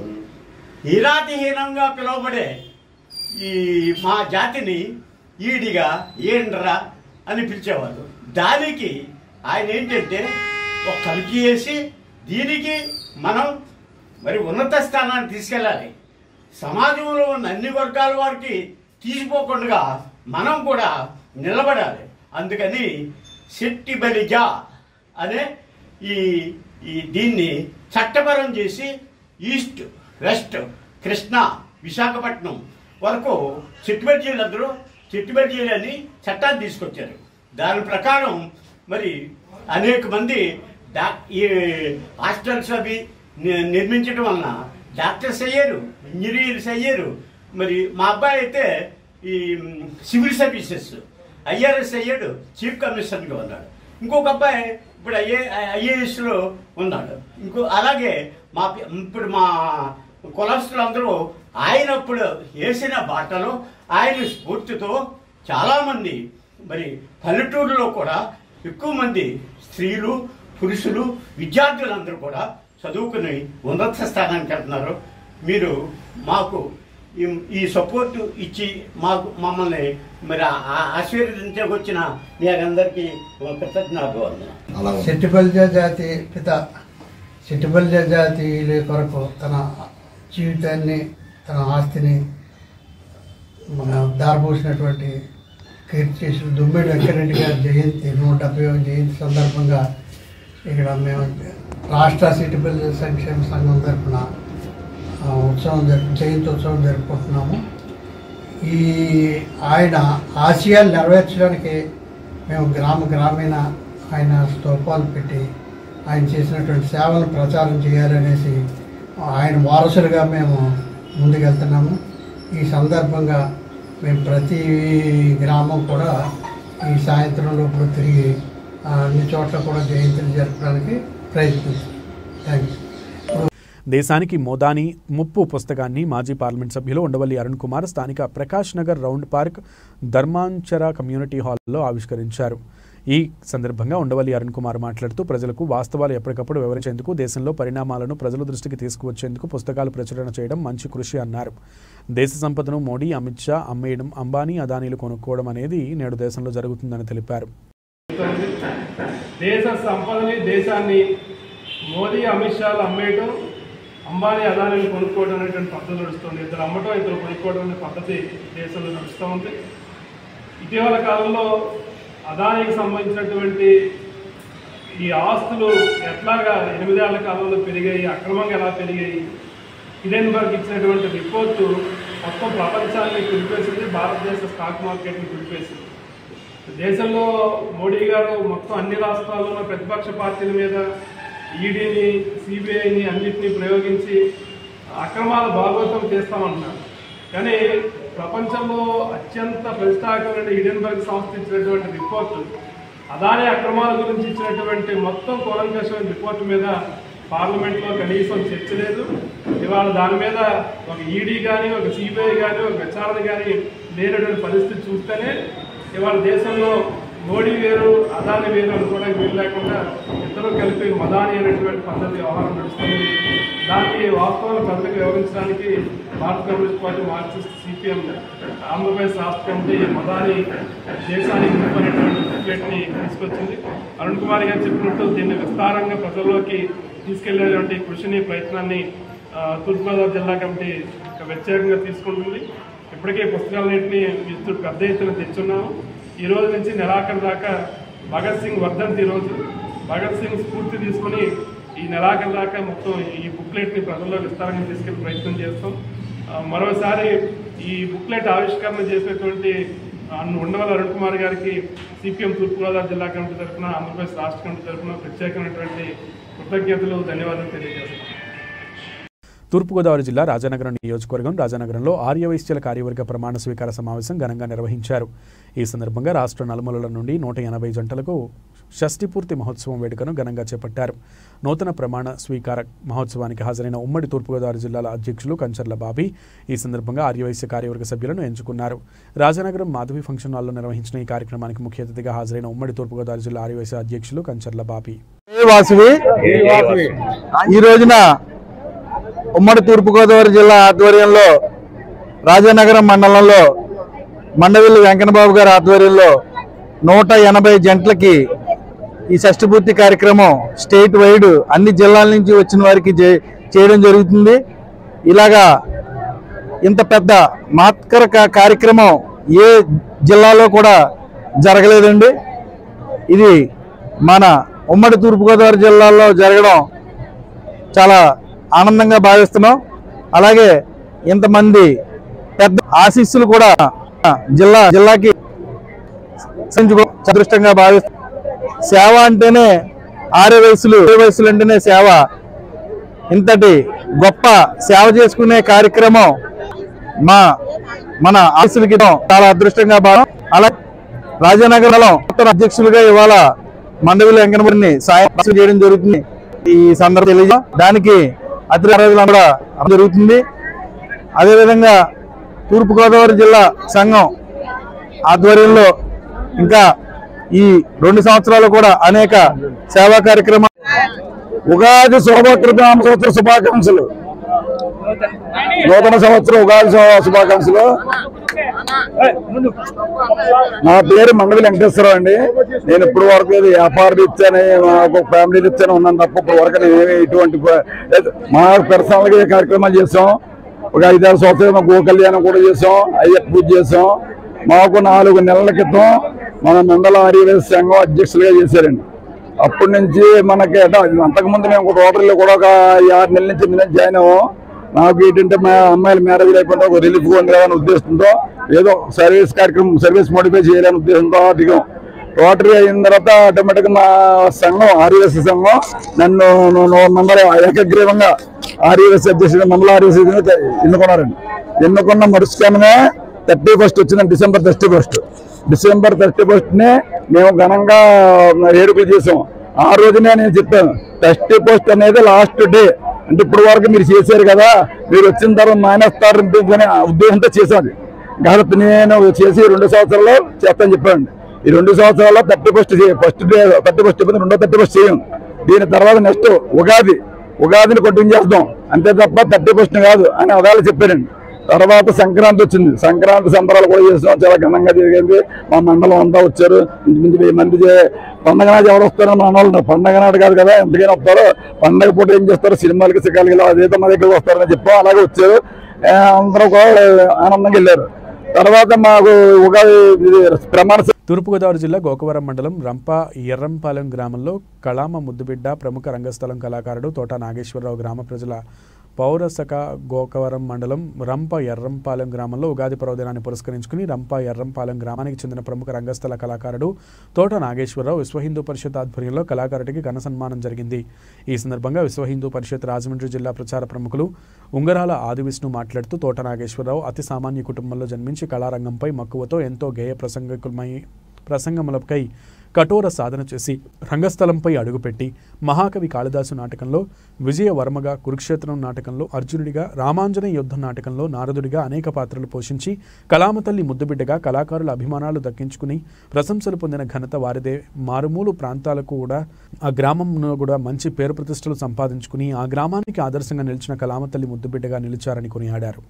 హీరాతిహీనంగా పిలువబడే ఈ మా జాతిని ఈడిగా ఏండ్రా అని పిలిచేవాళ్ళు దానికి ఆయన ఏంటంటే ఒక కలికి వేసి దీనికి మనం మరి ఉన్నత స్థానాన్ని తీసుకెళ్ళాలి సమాజంలో ఉన్న అన్ని వర్గాల వారికి తీసిపోకుండా మనం కూడా నిలబడాలి అందుకని శెట్టి బలిజా అనే ఈ ఈ దీన్ని చట్టపరం చేసి ఈస్ట్ వెస్ట్ కృష్ణా విశాఖపట్నం వరకు చెట్టుబడ్జీలందరూ చెట్టుబడ్జీలు అని చట్టాన్ని తీసుకొచ్చారు దాని ప్రకారం మరి అనేక మంది డా ఈ హాస్టల్స్ అవి ని- నిర్మించడం వలన డాక్టర్స్ అయ్యారు ఇంజనీర్స్ అయ్యారు మరి మా అబ్బాయి అయితే ఈ మ్, సివిల్ సర్వీసెస్ ఐఆర్ఎస్ అయ్యాడు చీఫ్ కమిషనర్గా ఉన్నాడు ఇంకొక అబ్బాయి ఇప్పుడు ఐఏ ఐఏఎస్లో ఉన్నాడు ఇంకో అలాగే మా పి- ఇప్పుడు మా కులస్తులు అందరూ ఆయన అప్పుడు వేసిన బాటలో ఆయన స్ఫూర్తితో చాలామంది మరి పల్లెటూరులో కూడా ఎక్కువ మంది స్త్రీలు పురుషులు విద్యార్థులందరూ కూడా చదువుకుని ఉన్నత స్థానానికి వెళ్తున్నారు మీరు మాకు ఈ- ఈ సపోర్ట్ ఇచ్చి మాకు మమ్మల్ని మరి ఆ- ఆ- ఆశీర్వదించకొచ్చిన మీ అందరికీ కృతజ్ఞాభివందనం సెట్టిబల్జ జాతి పిత సెట్టిబల్జ జాతీయుల కొరకు తన జీవితాన్ని తన ఆస్తిని మన దారపోసినటువంటి కీర్తిశేషులు దుమ్మిడి వెంకరెడ్డి గారి జయంతి నూట డెబ్బై జయంతి సందర్భంగా ఇక్కడ మేము రాష్ట్ర సెట్టిబల్జ సంక్షేమ సంఘం తరఫున ఆ, ఉత్సవం జరుపు జయంతి ఉత్సవం జరుపుకుంటున్నాము ఈ ఆయన ఆశయాలు నెరవేర్చడానికి మేము గ్రామ గ్రామీణ ఆయన స్తూపాలు పెట్టి ఆయన చేసినటువంటి సేవలను ప్రచారం చేయాలనేసి ఆయన వారసులుగా మేము ముందుకెళ్తున్నాము ఈ సందర్భంగా మేము ప్రతి గ్రామం కూడా ఈ సాయంత్రం లోపల తిరిగి ఆ, అన్ని చోట్ల కూడా జయంతులు జరపడానికి ప్రయత్నిస్తాం థ్యాంక్ యూ దేశానికి మోదాని ముప్పు పుస్తకాన్ని మాజీ పార్లమెంట్ సభ్యులు ఉండవల్లి అరుణ్ కుమార్ స్థానిక ప్రకాష్ నగర్ రౌండ్ పార్క్ ధర్మాంచర కమ్యూనిటీ హాల్లో ఆవిష్కరించారు ఈ సందర్భంగా ఉండవల్లి అరుణ్ కుమార్ మాట్లాడుతూ ప్రజలకు వాస్తవాలు ఎప్పటికప్పుడు వివరించేందుకు దేశంలో పరిణామాలను ప్రజల దృష్టికి తీసుకువచ్చేందుకు పుస్తకాలు ప్రచురణ చేయడం మంచి కృషి అన్నారు దేశ సంపదను మోడీ అమిత్ షా అమ్మేయడం అంబానీ అదానీలు కొనుక్కోవడం అనేది నేడు దేశంలో జరుగుతుందని తెలిపారు దేశ సంపదని దేశాన్ని మోదీ అమిత్ షాలు అమ్మేయటం అంబానీ అదానీలు కొనుక్కోవడం అనేటువంటి పద్ధతి నడుస్తుంది ఇద్దరు అమ్మటం ఇద్దరు కొనుక్కోవడం అనే పద్ధతి దేశంలో నడుస్తూ ఉంది ఇటీవల కాలంలో అదానీకి సంబంధించినటువంటి ఈ ఆస్తులు ఎట్లాగా ఎనిమిదేళ్ల కాలంలో పెరిగాయి అక్రమంగా ఎలా పెరిగాయి హిడెన్బర్గ్ ఇచ్చినటువంటి రిపోర్టు మొత్తం ప్రపంచాన్ని కురిపేసింది భారతదేశ స్టాక్ మార్కెట్ని కురిపేసింది దేశంలో మోడీ గారు మొత్తం అన్ని రాష్ట్రాల్లోనూ ప్రతిపక్ష పార్టీల మీద ఈడీని సిబిఐని అన్నింటినీ ప్రయోగించి అక్రమాల భాగవతం చేస్తామంటున్నారు కానీ ప్రపంచంలో అత్యంత ప్రతిష్టాకమైన హిడెన్బర్గ్ సంస్థ ఇచ్చినటువంటి రిపోర్టు అదాని అక్రమాల గురించి ఇచ్చినటువంటి మొత్తం కూలంకషమైన రిపోర్టు మీద పార్లమెంట్లో కనీసం చర్చ లేదు ఇవాళ దాని మీద ఒక ఈడీ కానీ ఒక సిబిఐ కానీ ఒక విచారణ కానీ లేనటువంటి పరిస్థితి చూస్తేనే ఇవాళ దేశంలో మోడీ వేరు అదాని వేరు అనుకోవడానికి వీలు లేకుండా ఇద్దరు కలిపి మదాని అనేటువంటి పద్ధతి వ్యవహారం నడుస్తుంది దానికి వాస్తవాలు ప్రజలకు వివరించడానికి భారత communist party Marxist CPM Andhra Pradesh రాష్ట్ర కమిటీ మదాని దేశానికి ముప్పనేటువంటి బుక్లెట్ని తీసుకొచ్చింది అరుణ్ కుమార్ గారు చెప్పినట్టు దీన్ని విస్తారంగా ప్రజల్లోకి తీసుకెళ్లేటువంటి కృషిని ప్రయత్నాన్ని ఆ, తూర్పుగోదావరి జిల్లా కమిటీ ఒక ప్రత్యేకంగా తీసుకుంటుంది ఇప్పటికే పుస్తకాలన్నింటినీ విస్తృత పెద్ద ఎత్తున తెచ్చున్నాము ఈ రోజు నుంచి నెలాఖరు దాకా భగత్ సింగ్ వర్ధంతి రోజు భగత్ సింగ్ స్ఫూర్తి తీసుకొని ఈ నెలాఖరు దాకా మొత్తం ఈ బుక్లెట్ని ప్రజల్లో విస్తారంగా తీసుకెళ్లే ప్రయత్నం చేస్తాం ఆ, మరోసారి ఈ బుక్లెట్ ఆవిష్కరణ చేసేటువంటి అన్న ఉండవల్లి అరుణ్ కుమార్ గారికి సిపిఎం తూర్పుగోదావరి జిల్లా కమిటీ తరఫున ఆంధ్రప్రదేశ్ రాష్ట్ర కమిటీ తరఫున ప్రత్యేకమైనటువంటి కృతజ్ఞతలు ధన్యవాదాలు తెలియజేస్తున్నాను తూర్పుగోదావరి జిల్లా రాజానగరం నియోజకవర్గం రాజానగరంలో ఆర్యవైశ్యుల కార్యవర్గ ప్రమాణ స్వీకార సమావేశం ఘనంగా నిర్వహించారు ఈ సందర్భంగా రాష్ట్ర నలుమూలల నుండి నూట ఎనభై జంటలకు షష్ఠిపూర్తి మహోత్సవం వేడుకను ఘనంగా చేపట్టారు నూతన ప్రమాణ స్వీకార మహోత్సవానికి హాజరైన ఉమ్మడి తూర్పుగోదావరి జిల్లాల అధ్యక్షులు కంచర్ల బాబీ ఈ సందర్భంగా ఆర్యవైశ్య కార్యవర్గ సభ్యులను ఎంచుకున్నారు రాజానగరం మాధవి ఫంక్షన్ హాల్లో నిర్వహించిన ఈ కార్యక్రమానికి ముఖ్య అతిథిగా హాజరైన ఉమ్మడి తూర్పుగోదావరి జిల్లా ఆర్యవైశ్య అధ్యక్షులు కంచర్ల బాబీ వాసవి ఈ రోజున ఉమ్మడి తూర్పుగోదావరి జిల్లా ఆధ్వర్యంలో రాజానగరం మండలంలో మండవిల్లి వెంకన్నబాబు గారి ఆధ్వర్యంలో నూట ఎనభై జంటలకి ఈ షష్ఠపూర్తి కార్యక్రమం స్టేట్ వైడ్ అన్ని జిల్లాల నుంచి వచ్చిన వారికి చే- చేయడం జరుగుతుంది ఇలాగా ఇంత పెద్ద మాత్కర కా- కార్యక్రమం ఏ జిల్లాలో కూడా జరగలేదండి ఇది మన ఉమ్మడి తూర్పుగోదావరి జిల్లాలో జరగడం చాలా ఆనందంగా భావిస్తున్నాం అలాగే ఇంతమంది పెద్ద ఆశీస్సులు కూడా జిల్లా జిల్లాకి సంచుకో అదృష్టంగా భావిస్తున్నాం సేవ అంటేనే ఆరే వయసులు ఏ వయసులు అంటేనే సేవ ఇంతటి గొప్ప సేవ చేసుకునే కార్యక్రమం మా మన ఆశీస్సులకి చాలా అదృష్టంగా భావం అలా రాజానగరంలో నూతన అధ్యక్షులుగా ఇవాళ మండవిలో వెంకటమరిని సాయం చేయడం జరుగుతుంది ఈ సందర్భం తెలియజేయం దానికి అతిథి రోజులు కూడా జరుగుతుంది అదేవిధంగా తూర్పుగోదావరి జిల్లా సంఘం ఆధ్వర్యంలో ఇంకా ఈ రెండు సంవత్సరాలు కూడా అనేక సేవా కార్యక్రమాలు ఉగాది శోభకృతామ సంవత్సర శుభాకాంక్షలు నూతన సంవత్సరం ఉగాది శుభ- శుభాకాంక్షలు నా పేరు మండలి వెంకటేశ్వరరావు అండి నేను ఇప్పుడు వరకు ఏది వ్యాపార రీత్యానే మాకు ఫ్యామిలీ రీత్యానే ఉన్నాను తప్ప ఇప్పుడు వరకు నేను ఏమీ ఇటువంటి ప- లేదు. మా పర్సనల్ గా ఏ కార్యక్రమాలు చేసాం ఒక ఐదారు సంవత్సరాలు గో కళ్యాణం కూడా చేసాం అయ్యప్ప పూజ చేసాం మాకు నాలుగు నెలల క్రితం మన మండల ఆర్యవేశ సంఘం అధ్యక్షులుగా చేశారండి అప్పటి నుంచి మనకి అంటే అంతకుముందు మేము ఒక రోటరీలో కూడా ఒక ఆరు నెలల నుంచి ఎనిమిది నెలలు జాయిన్ అవ్వం నాకు ఏంటంటే మా అమ్మాయిల మ్యారేజ్ అయిపోతే ఒక రిలీఫ్ ఉంది అనే ఉద్దేశంతో ఏదో సర్వీస్ కార్యక్రమం సర్వీస్ మోడిఫై చేయాలనే ఉద్దేశంతో దిగాం రోటరీ అయిన తర్వాత ఆటోమేటిక్ మా సంఘం ఆర్యవేశ సంఘం నన్ను ను- ను- మండల ఏకగ్రీవంగా ఆర్యవేశ అధ్యక్షుడు మండల ఆర్యవేశ ఎన్నుకున్నారండి ఎన్నుకున్న మరుసటమే థర్టీ ఫస్ట్ వచ్చిన December thirty first December thirty first నే మేము ఘనంగా వేడుకలు చేసాం ఆ రోజునే నేను చెప్పాను థర్టీ ఫస్ట్ అనేది లాస్ట్ డే అంటే ఇప్పుడు వరకు మీరు చేశారు కదా మీరు వచ్చిన తర్వాత మానేస్తారు అనే ఉద్దేశంతో చేశాను కాబట్టి నేను చేసి రెండు సంవత్సరాల్లో చేస్తాను చెప్పాను ఈ రెండు సంవత్సరాల్లో thirty first first day thirty first రెండో థర్టీ ఫస్ట్ చేయం దీని తర్వాత నెక్స్ట్ ఉగాది ఉగాదిని కంటిన్యూ చేద్దాం అంతే తప్ప థర్టీ ఫస్ట్ కాదు అని అదాలు చెప్పారండి తర్వాత సంక్రాంతి వచ్చింది సంక్రాంతి సంబరాలు కూడా చేసాం చాలా ఘనంగా జరిగింది మా మండలం అంతా వచ్చారు ఇంచుమించు వెయ్యి మంది చే- పండగ నాడు ఎవరు వస్తారో మన వాళ్ళు ఉన్నారు. పండగ నాడు కాదు కదా ఎంతకైనా వస్తారు పండగ పూట ఏం చేస్తారు సినిమాలకి సిగాలకి ఇలా అదేదో మా దగ్గర వస్తారని చెప్పాం అలాగే వచ్చారు ఆ, అందరూ కూడా ఆనందంగా వెళ్ళారు తర్వాత మాకు ఉగాది ఇది ప్రమాణ తూర్పుగోదావరి జిల్లా గోకవరం మండలం రంప ఎర్రంపాలెం గ్రామంలో కళామ ముద్దుబిడ్డ ప్రముఖ రంగస్థలం కళాకారుడు తోట నాగేశ్వరరావు గ్రామ ప్రజల పౌరసక గోకవరం మండలం రంప ఎర్రంపాలెం గ్రామంలో ఉగాది పర్వదినాన్ని పురస్కరించుకుని రంప ఎర్రంపాలెం గ్రామానికి చెందిన ప్రముఖ రంగస్థల కళాకారుడు తోట నాగేశ్వరరావు విశ్వ హిందూ పరిషత్ ఆధ్వర్యంలో కళాకారుడికి ఘన సన్మానం జరిగింది ఈ సందర్భంగా విశ్వ హిందూ పరిషత్ రాజమండ్రి జిల్లా ప్రచార ప్రముఖులు ఉంగరాల ఆదివిష్ణు మాట్లాడుతూ తోట నాగేశ్వరరావు అతి సామాన్య కుటుంబంలో జన్మించి కళారంగంపై మక్కువతో ఎంతో గేయ ప్రసంగికులమై ప్రసంగములపై కఠోర సాధన చేసి రంగస్థలంపై అడుగుపెట్టి మహాకవి కాళిదాసు నాటకంలో విజయవర్మగా కురుక్షేత్రం నాటకంలో అర్జునుడిగా రామాంజన యుద్ధం నాటకంలో నారదుడిగా అనేక పాత్రలు పోషించి కళామతల్లి ముద్దుబిడ్డగా కళాకారుల అభిమానాలు దక్కించుకుని ప్రశంసలు పొందిన ఘనత వారిదే మారుమూలు ప్రాంతాలకు కూడా ఆ గ్రామంలో కూడా మంచి పేరు ప్రతిష్టలు సంపాదించుకుని ఆ గ్రామానికి ఆదర్శంగా నిలిచిన కళామతల్లి ముద్దుబిడ్డగా నిలిచారని కొనియాడారు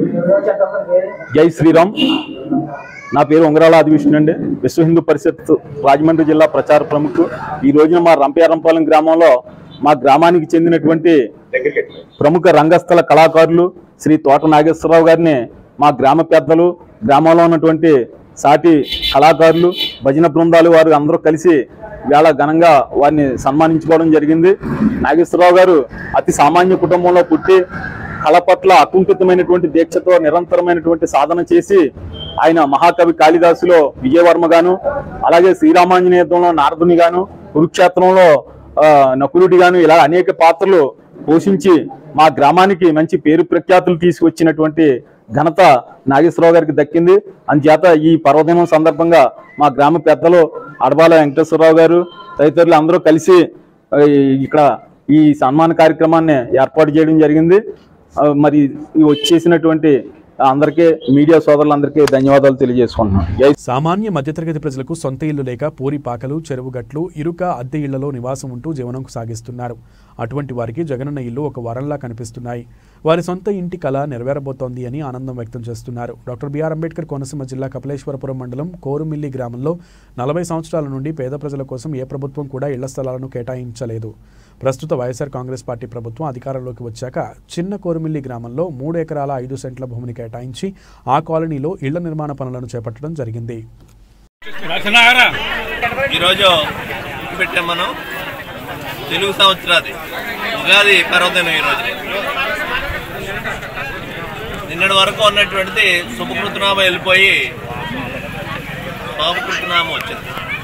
జై శ్రీరామ్ నా పేరు ఉంగరాల ఆదివిష్ణు అండి విశ్వ హిందూ పరిషత్ రాజమండ్రి జిల్లా ప్రచార ప్రముఖుడు ఈ రోజున మా రంపయారంపాలెం గ్రామంలో మా గ్రామానికి చెందినటువంటి ప్రముఖ రంగస్థల కళాకారులు శ్రీ తోట నాగేశ్వరరావు గారిని మా గ్రామ పెద్దలు గ్రామంలో ఉన్నటువంటి సాటి కళాకారులు భజన బృందాలు వారు అందరూ కలిసి వేళ ఘనంగా వారిని సన్మానించుకోవడం జరిగింది నాగేశ్వరరావు గారు అతి సామాన్య కుటుంబంలో పుట్టి కళ పట్ల అకుంఠితమైనటువంటి దీక్షతో నిరంతరమైనటువంటి సాధన చేసి ఆయన మహాకవి కాళిదాసులో విజయవర్మ గాను అలాగే శ్రీరామాంజనేయంలో నారదుని గాను కురుక్షేత్రంలో ఆ, నకులుడి గాను ఇలా అనేక పాత్రలు పోషించి మా గ్రామానికి మంచి పేరు ప్రఖ్యాతులు తీసుకొచ్చినటువంటి ఘనత నాగేశ్వరరావు గారికి దక్కింది అందుచేత ఈ పర్వదినం సందర్భంగా మా గ్రామ పెద్దలు అడబాల వెంకటేశ్వరరావు గారు తదితరులు అందరూ కలిసి ఆ, ఇక్కడ ఈ సన్మాన కార్యక్రమాన్ని ఏర్పాటు చేయడం జరిగింది ఆ, మరి ఈ వచ్చేసినటువంటి అందరికీ మీడియా సోదరులందరికీ ధన్యవాదాలు తెలియజేసుకుంటున్నాను జై సామాన్య మధ్యతరగతి ప్రజలకు సొంత ఇల్లు లేక పూరి పాకలు చెరువు గట్లు ఇరుక అద్దె ఇళ్లలో నివాసం ఉంటూ జీవనం సాగిస్తున్నారు అటువంటి వారికి జగనన్న ఇల్లు ఒక వరంలా కనిపిస్తున్నాయి వారి సొంత ఇంటి కళ నెరవేరబోతోంది అని ఆనందం వ్యక్తం చేస్తున్నారు డాక్టర్ బిఆర్ అంబేద్కర్ కోనసీమ జిల్లా కపిలేశ్వరపురం మండలం కోరుమిల్లి గ్రామంలో నలభై సంవత్సరాల నుండి పేద ప్రజల కోసం ఏ ప్రభుత్వం కూడా ఇళ్ల స్థలాలను కేటాయించలేదు ప్రస్తుత వైఎస్ఆర్ కాంగ్రెస్ పార్టీ ప్రభుత్వం అధికారంలోకి వచ్చాక చిన్న కోరుమిల్లి గ్రామంలో మూడు ఎకరాల ఐదు సెంట్ల భూమిని కేటాయించి ఆ కాలనీలో ఇళ్ల నిర్మాణ పనులను చేపట్టడం జరిగింది ఈరోజు పెట్టాం మనం తెలుగు సంవత్సరాది ఉగాది పర్వదినం ఈరోజు నిన్నటి వరకు ఉన్నటువంటిది శుభకృతనామ వెళ్ళిపోయి శోభకృతనామ వచ్చింది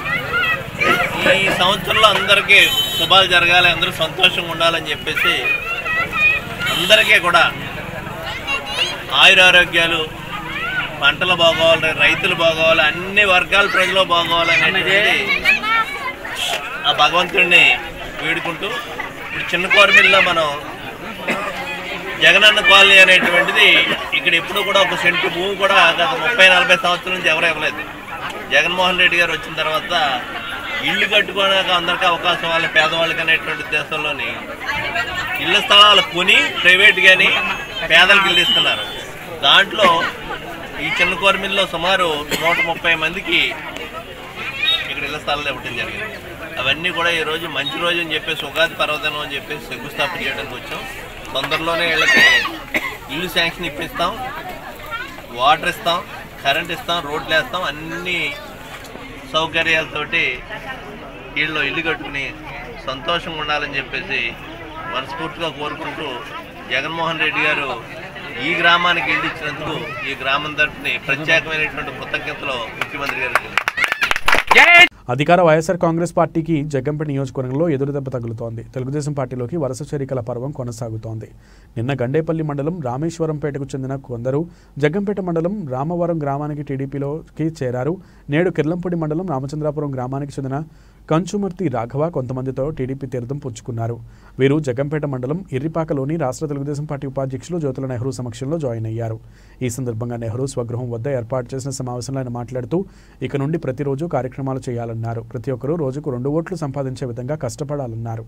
ఈ సంవత్సరంలో అందరికీ శుభాలు జరగాలి అందరూ సంతోషంగా ఉండాలని చెప్పేసి అందరికీ కూడా ఆయురారోగ్యాలు పంటలు బాగోవాలి రైతులు బాగోవాలి అన్ని వర్గాల ప్రజలు బాగోవాలి అనేటువంటిది ఆ భగవంతుడిని వేడుకుంటూ ఇప్పుడు చిన్న కోరమిల్లో మనం జగనన్న కాలనీ అనేటువంటిది ఇక్కడ ఎప్పుడు కూడా ఒక సెంటు భూమి కూడా గత ముప్పై నలభై సంవత్సరాల నుంచి ఎవరు ఇవ్వలేదు జగన్మోహన్ రెడ్డి గారు వచ్చిన తర్వాత ఇల్లు కట్టుకోవడానికి అందరికీ అవకాశం వాళ్ళ పేదవాళ్ళకి అనేటువంటి దేశంలోని ఇళ్ల స్థలాలు కొని ప్రైవేట్ కానీ పేదలకు ఇల్లు ఇస్తున్నారు దాంట్లో ఈ చిన్న కోరమిల్లో సుమారు నూట ముప్పై మందికి ఇక్కడ ఇళ్ల స్థలాలు ఇవ్వడం జరిగింది అవన్నీ కూడా ఈ రోజు మంచి రోజు అని చెప్పేసి ఉగాది పర్వదినం అని చెప్పేసి శంకుస్థాపన చేయడానికి వచ్చాం తొందరలోనే వీళ్ళకి ఇల్లు శాంక్షన్ ఇప్పిస్తాం వాటర్ ఇస్తాం కరెంట్ ఇస్తాం రోడ్లు వేస్తాం అన్ని సౌకర్యాలతోటి వీళ్ళు ఇల్లు కట్టుకుని సంతోషంగా ఉండాలని చెప్పేసి మనస్ఫూర్తిగా కోరుకుంటూ జగన్మోహన్ రెడ్డి గారు ఈ గ్రామానికి ఇల్లు ఇచ్చినందుకు ఈ గ్రామం తరఫుని ప్రత్యేకమైనటువంటి కృతజ్ఞతలు ముఖ్యమంత్రి గారికి అధికార వైఎస్ఆర్ కాంగ్రెస్ పార్టీకి జగ్గంపేట నియోజకవర్గంలో ఎదురుదెబ్బ తగులుతోంది తెలుగుదేశం పార్టీలోకి వరుస చేరికల పర్వం కొనసాగుతోంది నిన్న గండేపల్లి మండలం రామేశ్వరంపేటకు చెందిన కొందరు జగ్గంపేట మండలం రామవరం గ్రామానికి టీడీపీలోకి చేరారు నేడు కిర్లంపూడి మండలం రామచంద్రాపురం గ్రామానికి చెందిన కంచుమర్తి రాఘవ కొంతమందితో టీడీపీ తీర్థం పుచ్చుకున్నారు వీరు జగ్గంపేట మండలం ఇర్రిపాకలోని రాష్ట్ర తెలుగుదేశం పార్టీ ఉపాధ్యక్షులు జ్యోతుల నెహ్రూ సమక్షంలో జాయిన్ అయ్యారు ఈ సందర్భంగా నెహ్రూ స్వగృహం వద్ద ఏర్పాటు చేసిన సమావేశంలో ఆయన మాట్లాడుతూ ఇక నుండి ప్రతిరోజు కార్యక్రమాలు చేయాలన్నారు ప్రతి ఒక్కరూ రోజుకు రెండు ఓట్లు సంపాదించే విధంగా కష్టపడాలన్నారు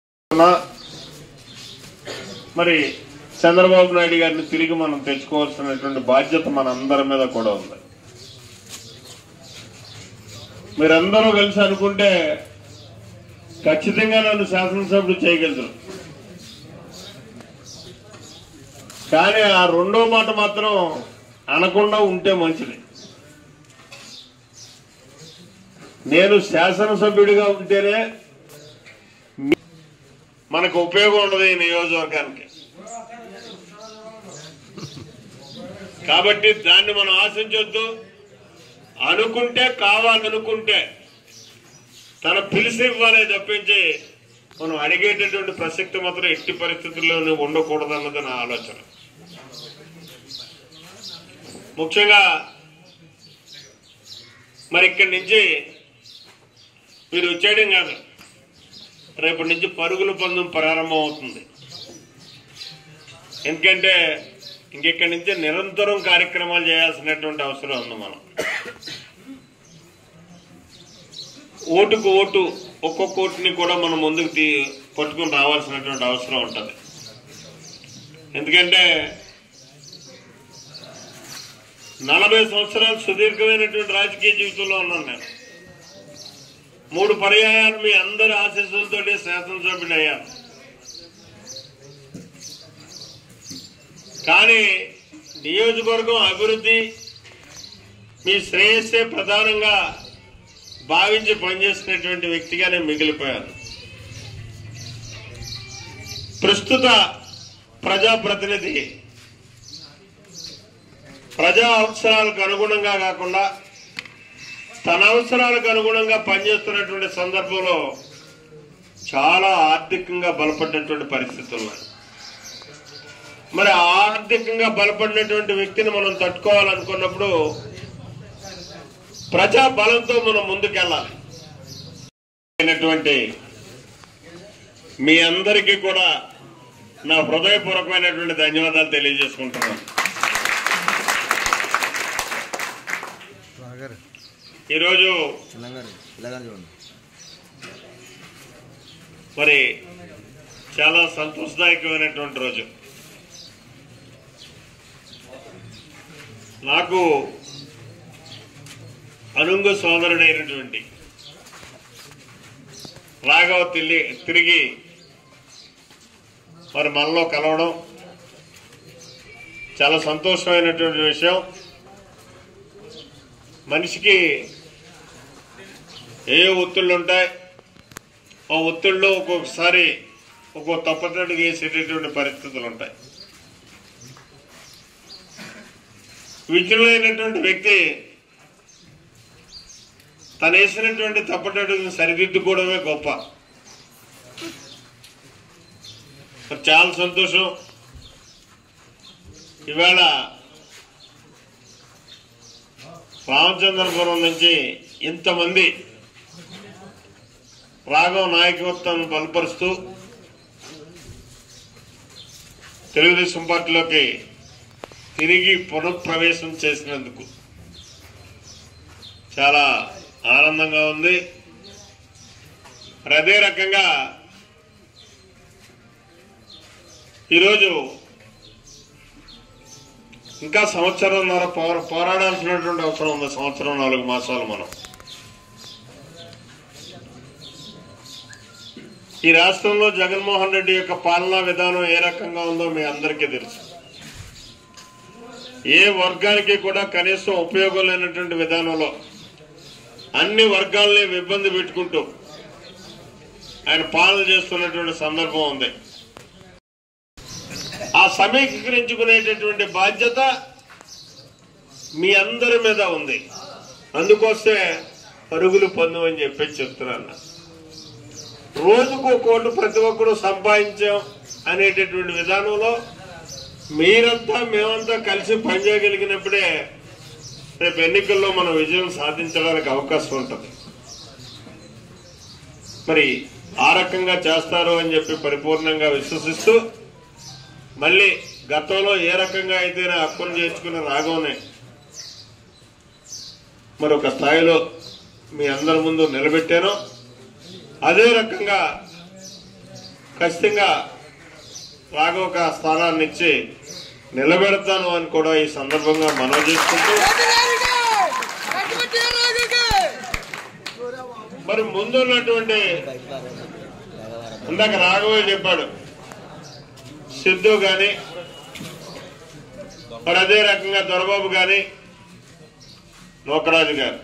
మరి చంద్రబాబు నాయుడు గారిని తిరిగి మనం తెచ్చుకోవాల్సినటువంటి బాధ్యత మన అందరి మీద కూడా ఉంది మీరందరూ కలిసి అనుకుంటే ఖచ్చితంగా నన్ను శాసనసభ్యుడు చేయగలరు కానీ ఆ రెండో మాట మాత్రం అనకుండా ఉంటే మంచిది నేను శాసనసభ్యుడిగా ఉంటేనే మీ- మనకు ఉపయోగం ఉండదు ఈ నియోజకవర్గానికి కాబట్టి దాన్ని మనం ఆశించొద్దు అనుకుంటే కావాలనుకుంటే తన పిలిచి ఇవ్వాలే తప్పించి మనం అడిగేటటువంటి ప్రసక్తి మాత్రం ఎట్టి పరిస్థితుల్లోనూ ఉండకూడదు అన్నది నా ఆలోచన ముఖ్యంగా మరి ఇక్కడి నుంచి మీరు వచ్చేయడం కాదు రేపటి నుంచి పరుగుల పందెం ప్రారంభం అవుతుంది ఎందుకంటే ఇంకెక్కడి నుంచి నిరంతరం కార్యక్రమాలు చేయాల్సినటువంటి అవసరం ఉంది మనం ఓటుకు ఓటు ఒక్కొక్క ఓటుని కూడా మనం ముందుకు తీ పట్టుకుని రావాల్సినటువంటి అవసరం ఉంటుంది ఎందుకంటే నలభై సంవత్సరాలు సుదీర్ఘమైనటువంటి రాజకీయ జీవితంలో ఉన్నాను నేను మూడు పర్యాయాలు మీ అందరి ఆశీస్సులతో శాసనసభ్యుడు అయ్యాను కానీ నియోజకవర్గం అభివృద్ధి మీ శ్రేయస్సే ప్రధానంగా భావించి పనిచేసినటువంటి వ్యక్తిగా నేను మిగిలిపోయాను ప్రస్తుత ప్రజాప్రతినిధి ప్రజా అవసరాలకు అనుగుణంగా కాకుండా తన అవసరాలకు అనుగుణంగా పనిచేస్తున్నటువంటి సందర్భంలో చాలా ఆర్థికంగా బలపడినటువంటి పరిస్థితులు ఉన్నాయి మరి ఆర్థికంగా బలపడినటువంటి వ్యక్తిని మనం తట్టుకోవాలనుకున్నప్పుడు ప్రజా బలంతో మనం ముందుకెళ్ళాలి అయినటువంటి మీ అందరికీ కూడా నా హృదయపూర్వకమైనటువంటి ధన్యవాదాలు తెలియజేసుకుంటున్నాను ఈరోజు మరి చాలా సంతోషదాయకమైనటువంటి రోజు నాకు అనుంగు సోదరుడైనటువంటి రాఘవ తిల్లి తిరిగి మరి మనలో కలవడం చాలా సంతోషమైనటువంటి విషయం మనిషికి ఏ ఒత్తిళ్ళు ఉంటాయి ఆ ఒత్తిళ్ళు ఒక్కొక్కసారి ఒక్కో తప్పటడుగు వేసేటటువంటి పరిస్థితులు ఉంటాయి విజ్ఞులైనటువంటి వ్యక్తి తను వేసినటువంటి తప్పటడుగును సరిదిద్దుకోవడమే గొప్ప మరి చాలా సంతోషం ఇవాళ రామచంద్రపురం నుంచి ఇంతమంది రాఘవ నాయకత్వాన్ని బలపరుస్తూ తెలుగుదేశం పార్టీలోకి తిరిగి పునఃప్రవేశం చేసినందుకు చాలా ఆనందంగా ఉంది మరి అదే రకంగా ఈరోజు ఇంకా సంవత్సరంన్నర పోరా పోరాడాల్సినటువంటి అవసరం ఉంది సంవత్సరం నాలుగు మాసాలు మనం ఈ రాష్ట్రంలో జగన్మోహన్ రెడ్డి యొక్క పాలనా విధానం ఏ రకంగా ఉందో మీ అందరికీ తెలుసు ఏ వర్గానికి కూడా కనీసం ఉపయోగం లేనటువంటి విధానంలో అన్ని వర్గాల్ని ఇబ్బంది పెట్టుకుంటూ ఆయన పాలన చేస్తున్నటువంటి సందర్భం ఉంది ఆ సమీకరించుకునేటటువంటి బాధ్యత మీ అందరి మీద ఉంది అందుకోసమే పరుగులు పొందు అని చెప్పి చెప్తున్నాను రోజుకు కోటి ప్రతి ఒక్కరు సంపాదించాం అనేటటువంటి విధానంలో మీరంతా మేమంతా కలిసి పనిచేయగలిగినప్పుడే రేపు ఎన్నికల్లో మనం విజయం సాధించడానికి అవకాశం ఉంటుంది మరి ఆ రకంగా చేస్తారు అని చెప్పి పరిపూర్ణంగా విశ్వసిస్తూ మళ్ళీ గతంలో ఏ రకంగా అయితే నా హక్కును చేర్చుకున్న రాఘవనే మరొక స్థాయిలో మీ అందరి ముందు నిలబెట్టాను అదే రకంగా ఖచ్చితంగా రాఘవక స్థానాన్ని ఇచ్చి నిలబెడతాను అని కూడా ఈ సందర్భంగా మనవి చేసుకుంటూ మరి ముందున్నటువంటి ఇందాక రాఘవ చెప్పాడు సిద్ధు గాని మరి అదే రకంగా దొరబాబు గాని నోకరాజు గారు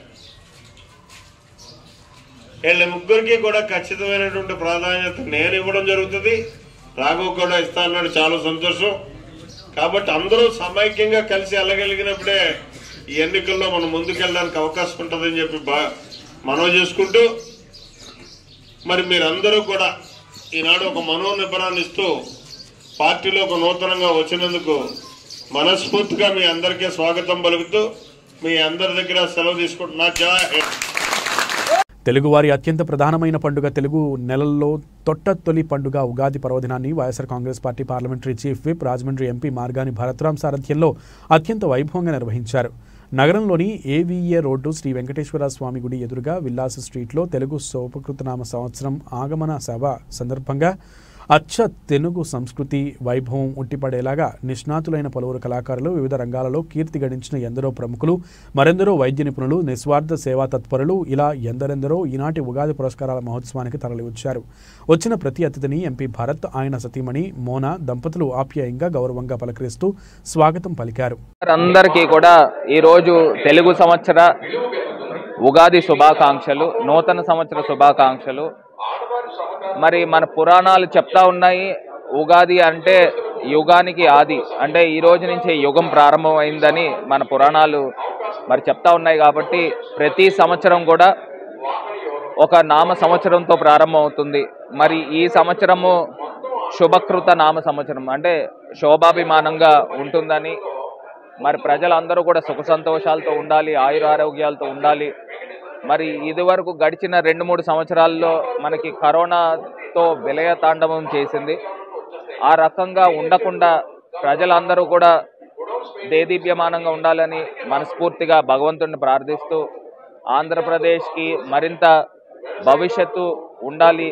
వీళ్ళ ముగ్గురికి కూడా ఖచ్చితమైనటువంటి ప్రాధాన్యత నేను ఇవ్వడం జరుగుతుంది రాఘవ్ కూడా ఇస్తా అన్నాడు చాలా సంతోషం కాబట్టి అందరూ సమైక్యంగా కలిసి వెళ్ళగలిగినప్పుడే ఈ ఎన్నికల్లో మనం ముందుకెళ్ళడానికి అవకాశం ఉంటుందని చెప్పి బా మనవి చేసుకుంటూ మరి మీరందరూ కూడా ఈనాడు ఒక మనోనిబ్బరాన్ని ఇస్తూ పార్టీలో ఒక నూతనంగా వచ్చినందుకు మనస్ఫూర్తిగా మీ అందరికీ స్వాగతం పలుకుతూ మీ అందరి దగ్గర సెలవు తీసుకుంటున్నా జై హింద్. తెలుగువారి అత్యంత ప్రధానమైన పండుగ తెలుగు నెలల్లో తొట్ట తొలి పండుగ ఉగాది పర్వదినాన్ని YSR Congress party parliamentary chief whip Rajahmundry MP Margani Bharat Ram సారథ్యంలో అత్యంత వైభవంగా నిర్వహించారు నగరంలోని ఏవీఏ రోడ్డు శ్రీ వెంకటేశ్వర స్వామి గుడి ఎదురుగా విల్లాస్ స్ట్రీట్లో తెలుగు సోపకృతనామ సంవత్సరం ఆగమన సభ సందర్భంగా అచ్చ తెలుగు సంస్కృతి వైభవం ఉట్టిపడేలాగా నిష్ణాతులైన పలువురు కళాకారులు వివిధ రంగాలలో కీర్తి గడించిన ఎందరో ప్రముఖులు మరెందరో వైద్య నిపుణులు నిస్వార్థ సేవా తత్పరులు ఇలా ఎందరెందరో ఈనాటి ఉగాది పురస్కారాల మహోత్సవానికి తరలివచ్చారు వచ్చిన ప్రతి అతిథిని ఎంపీ భరత్ ఆయన సతీమణి మోనా దంపతులు ఆప్యాయంగా గౌరవంగా పలకరిస్తూ స్వాగతం పలికారు అందరికీ కూడా ఈరోజు తెలుగు సంవత్సర ఉగాది శుభాకాంక్షలు నూతన సంవత్సర శుభాకాంక్షలు మరి మన పురాణాలు చెప్తా ఉన్నాయి ఉగాది అంటే యుగానికి ఆది అంటే ఈ రోజు నుంచే యుగం ప్రారంభమైందని మన పురాణాలు మరి చెప్తా ఉన్నాయి కాబట్టి ప్రతి సంవత్సరం కూడా ఒక నామ సంవత్సరంతో ప్రారంభమవుతుంది మరి ఈ సంవత్సరము శుభకృత నామ సంవత్సరం అంటే శోభాభిమానంగా ఉంటుందని మరి ప్రజలందరూ కూడా సుఖ సంతోషాలతో ఉండాలి ఆయుర ఆరోగ్యాలతో ఉండాలి మరి ఇదివరకు గడిచిన రెండు మూడు సంవత్సరాల్లో మనకి కరోనాతో విలయ తాండవం చేసింది ఆ రకంగా ఉండకుండా ప్రజలందరూ కూడా దేదీప్యమానంగా ఉండాలని మనస్ఫూర్తిగా భగవంతుడిని ప్రార్థిస్తూ ఆంధ్రప్రదేశ్కి మరింత భవిష్యత్తు ఉండాలి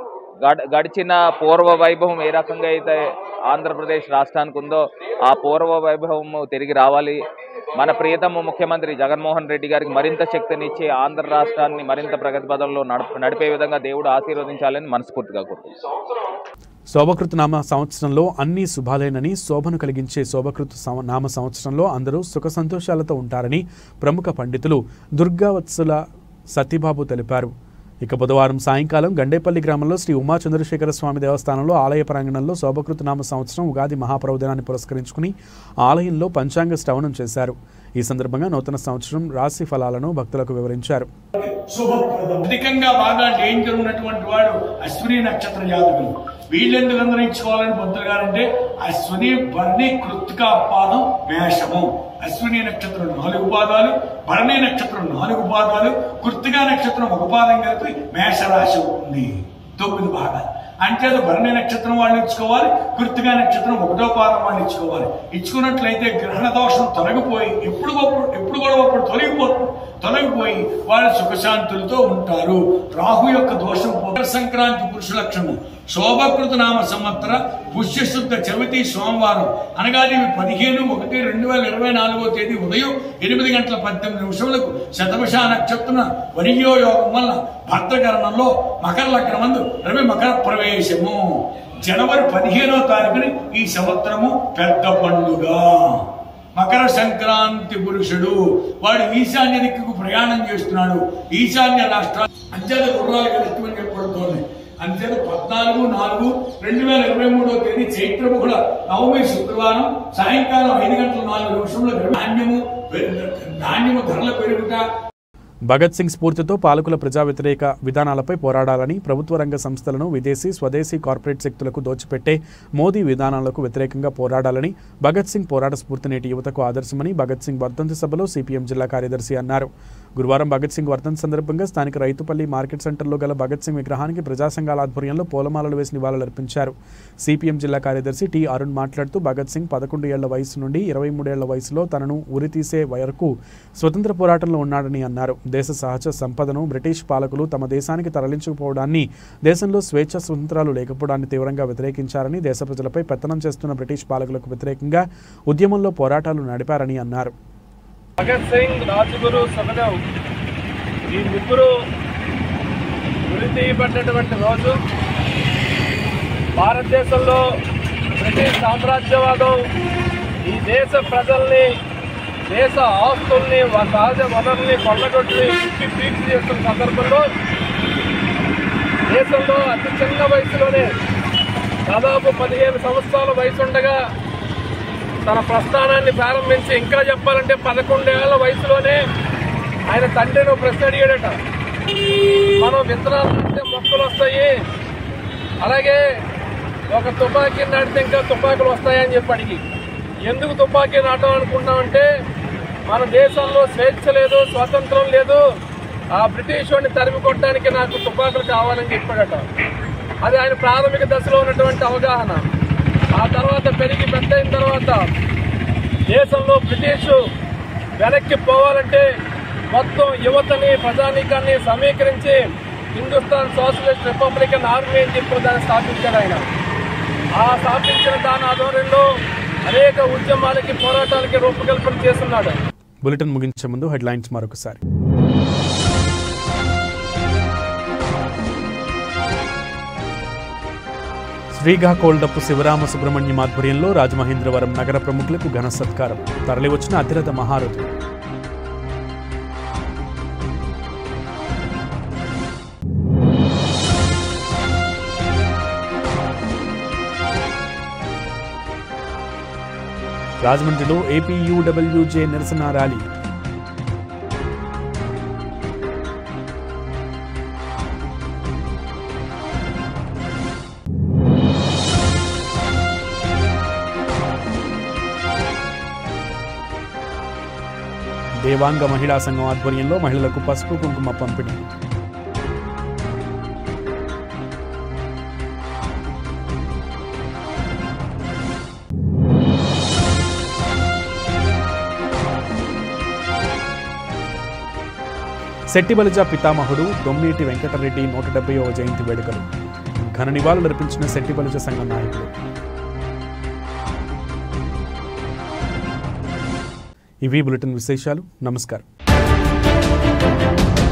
గడ గడిచిన పూర్వ వైభవం ఏ రకంగా అయితే ఆంధ్రప్రదేశ్ రాష్ట్రానికి ఉందో ఆ పూర్వ వైభవం తిరిగి రావాలి మన ప్రియతమ ముఖ్యమంత్రి జగన్మోహన్ రెడ్డి గారికి మరింత శక్తినిచ్చి ఆంధ్ర రాష్ట్రాన్ని మరింత ప్రగతి పదంలో నడప నడిపే విధంగా దేవుడు ఆశీర్వదించాలని మనస్ఫూర్తిగా కోరుకుంటున్నాను శోభకృత నామ సంవత్సరంలో అన్ని శుభాలేనని శోభను కలిగించే శోభకృత సం- నామ సంవత్సరంలో అందరూ సుఖ సంతోషాలతో ఉంటారని ప్రముఖ పండితులు దుర్గావత్సల సతీబాబు తెలిపారు ఇక బుధవారం సాయంకాలం గండేపల్లి గ్రామంలో శ్రీ ఉమా చంద్రశేఖర స్వామి దేవస్థానంలో ఆలయ ప్రాంగణంలో శోభకృత నామ సంవత్సరం ఉగాది మహాపర్వదినాన్ని పురస్కరించుకుని ఆలయంలో పంచాంగ శ్రవణం చేశారు ఈ సందర్భంగా నూతన సంవత్సరం రాశి ఫలాలను భక్తులకు వివరించారు శుభప్రదం అధికంగా బాగా డేంజర్ ఉన్నటువంటి వాడు అశ్విని నక్షత్ర జాతకులు వీళ్ళెందుకు అందరించుకోవాలని పంతులు గారంటే అశ్విని భరణి కృత్తిక పాదం మేషము అశ్విని నక్షత్రం నాలుగు పాదాలు భరణి నక్షత్రం నాలుగు పాదాలు కృత్తిక నక్షత్రం ఒక పాదం కలిపి మేషరాశి ఉంది తొమ్మిది భాగాలు అంటే అది భరణి నక్షత్రం వాళ్ళు ఇచ్చుకోవాలి కృత్తిక నక్షత్రం ఒకటో పాదం వాళ్ళు ఇచ్చుకోవాలి ఇచ్చుకున్నట్లయితే గ్రహణ దోషం తొలగిపోయి ఎప్పుడు ఒకప్పుడు ఎప్పుడు కూడా ఒకప్పుడు తొలగిపోతుంది తొలగిపోయి వాళ్ళు సుఖశాంతులతో ఉంటారు రాహు యొక్క దోషం పోతే సంక్రాంతి పురుష లక్షణం శోభకృత నామ సంవత్సర పుష్యశుద్ధ చవితి సోమవారం అనగా ఇవి పదిహేను ఒకటి రెండు వేల ఇరవై నాలుగో తేదీ ఉదయం ఎనిమిది గంటల పద్దెనిమిది నిమిషములకు శతభిష నక్షత్రం వరియో యోగం వల్ల భద్రకరణంలో మకర లగ్నమందు రవి మకర ప్రవేశము జనవరి పదిహేనో తారీఖుని ఈ సంవత్సరము పెద్ద పండుగ మకర సంక్రాంతి పురుషుడు వాడు ఈశాన్య దిక్కుకు ప్రయాణం చేస్తున్నాడు ఈశాన్య రాష్ట్రాలు అంచేత గుర్రాలకు ఇష్టమని చెప్పబడుతోంది అంచేత పద్నాలుగు నాలుగు రెండు వేల ఇరవై మూడో తేదీ చైత్ర బహుళ నవమి శుక్రవారం సాయంకాలం ఐదు గంటల నాలుగు నిమిషంలో ధాన్యము ధాన్యము ధరల పెరుగుట భగత్ సింగ్ స్ఫూర్తితో పాలకుల ప్రజా వ్యతిరేక విధానాలపై పోరాడాలని ప్రభుత్వ రంగ సంస్థలను విదేశీ స్వదేశీ కార్పొరేట్ శక్తులకు దోచిపెట్టే మోదీ విధానాలకు వ్యతిరేకంగా పోరాడాలని భగత్ సింగ్ పోరాట స్ఫూర్తి నేటి యువతకు ఆదర్శమని భగత్ సింగ్ వర్ధంతి సభలో సిపిఎం జిల్లా కార్యదర్శి అన్నారు గురువారం భగత్ సింగ్ వర్ధంతి సందర్భంగా స్థానిక రైతుపల్లి మార్కెట్ సెంటర్లో గల భగత్ సింగ్ విగ్రహానికి ప్రజా సంఘాల ఆధ్వర్యంలో పూలమాలలు వేసి నివాళులర్పించారు సిపిఎం జిల్లా కార్యదర్శి టి అరుణ్ మాట్లాడుతూ భగత్ సింగ్ పదకొండు ఏళ్ల వయసు నుండి ఇరవై మూడేళ్ల వయసులో తనను ఉరితీసే వరకు స్వతంత్ర పోరాటంలో ఉన్నాడని అన్నారు దేశ సహజ సంపదను బ్రిటిష్ పాలకులు తమ దేశానికి తరలించకపోవడాన్ని దేశంలో స్వేచ్ఛ స్వతంత్రాలు లేకపోవడాన్ని తీవ్రంగా వ్యతిరేకించారని దేశ ప్రజలపై పెత్తనం చేస్తున్న బ్రిటిష్ పాలకులకు వ్యతిరేకంగా ఉద్యమంలో పోరాటాలు నడిపారని అన్నారు భగత్ సింగ్ రాజ్గురు సుఖదేవ్ ఈ ముగ్గురు ఉరి తీయబడినటువంటి రోజు భారతదేశంలో బ్రిటిష్ సామ్రాజ్యవాదం ఈ దేశ ప్రజల్ని దేశ ఆస్తుల్ని వ- సహజ వనరుల్ని కొల్లగొట్టి పిప్పి పీక్స్ చేస్తున్న సందర్భంలో దేశంలో అతి చిన్న వయసులోనే దాదాపు పదిహేను సంవత్సరాల వయసు ఉండగా తన ప్రస్థానాన్ని ప్రారంభించి ఇంకా చెప్పాలంటే పదకొండేళ్ల వయసులోనే ఆయన తండ్రిని ప్రశ్న అడిగాడట మనం విత్తనాలు నాటితే మొక్కలు వస్తాయి అలాగే ఒక తుపాకీ నాటితే ఇంకా తుపాకులు వస్తాయని చెప్పి అడిగి ఎందుకు తుపాకీ నాటం అనుకుంటున్నామంటే మన దేశంలో స్వేచ్ఛ లేదు స్వాతంత్రం లేదు ఆ బ్రిటిష్ వాడిని తరిమి కొట్టడానికి నాకు తుపాకులు కావాలని చెప్పాడట అది ఆయన ప్రాథమిక దశలో ఉన్నటువంటి అవగాహన ఆ తర్వాత పెరిగి పెద్ద అయిన తర్వాత దేశంలో బ్రిటిష్ వెనక్కి పోవాలంటే మొత్తం యువతని ప్రజానీకాన్ని సమీకరించి హిందుస్థాన్ సోషలిస్ట్ రిపబ్లికన్ ఆర్మీ అని చెప్పి దాన్ని స్థాపించాడు ఆయన ఆ స్థాపించిన దాని ఆధ్వర్యంలో అనేక ఉద్యమాలకి పోరాటాలకి రూపకల్పన చేస్తున్నాడు బులెటిన్ ముగించే ముందు హెడ్లైన్స్ మరొకసారి శ్రీకాకోల్డప్పు శివరామ సుబ్రహ్మణ్యం ఆధ్వర్యంలో రాజమహేంద్రవరం నగర ప్రముఖులకు ఘన సత్కారం తరలివచ్చిన అతిరథ మహారథులు రాజమండ్రిలో ఏపీయూడబ్ల్యూజే నిరసన ర్యాలీ దేవాంగ మహిళా సంఘం ఆధ్వర్యంలో మహిళలకు పసుపు కుంకుమ పంపిణీ శెట్టిబలిజ పితామహుడు దొమ్మేటి వెంకటరెడ్డి నూట డెబ్బైవ జయంతి వేడుకలు ఘన నివాళులర్పించిన శెట్టిబలిజ సంఘం నాయకులు ఇవి బులెటిన్ విశేషాలు నమస్కారం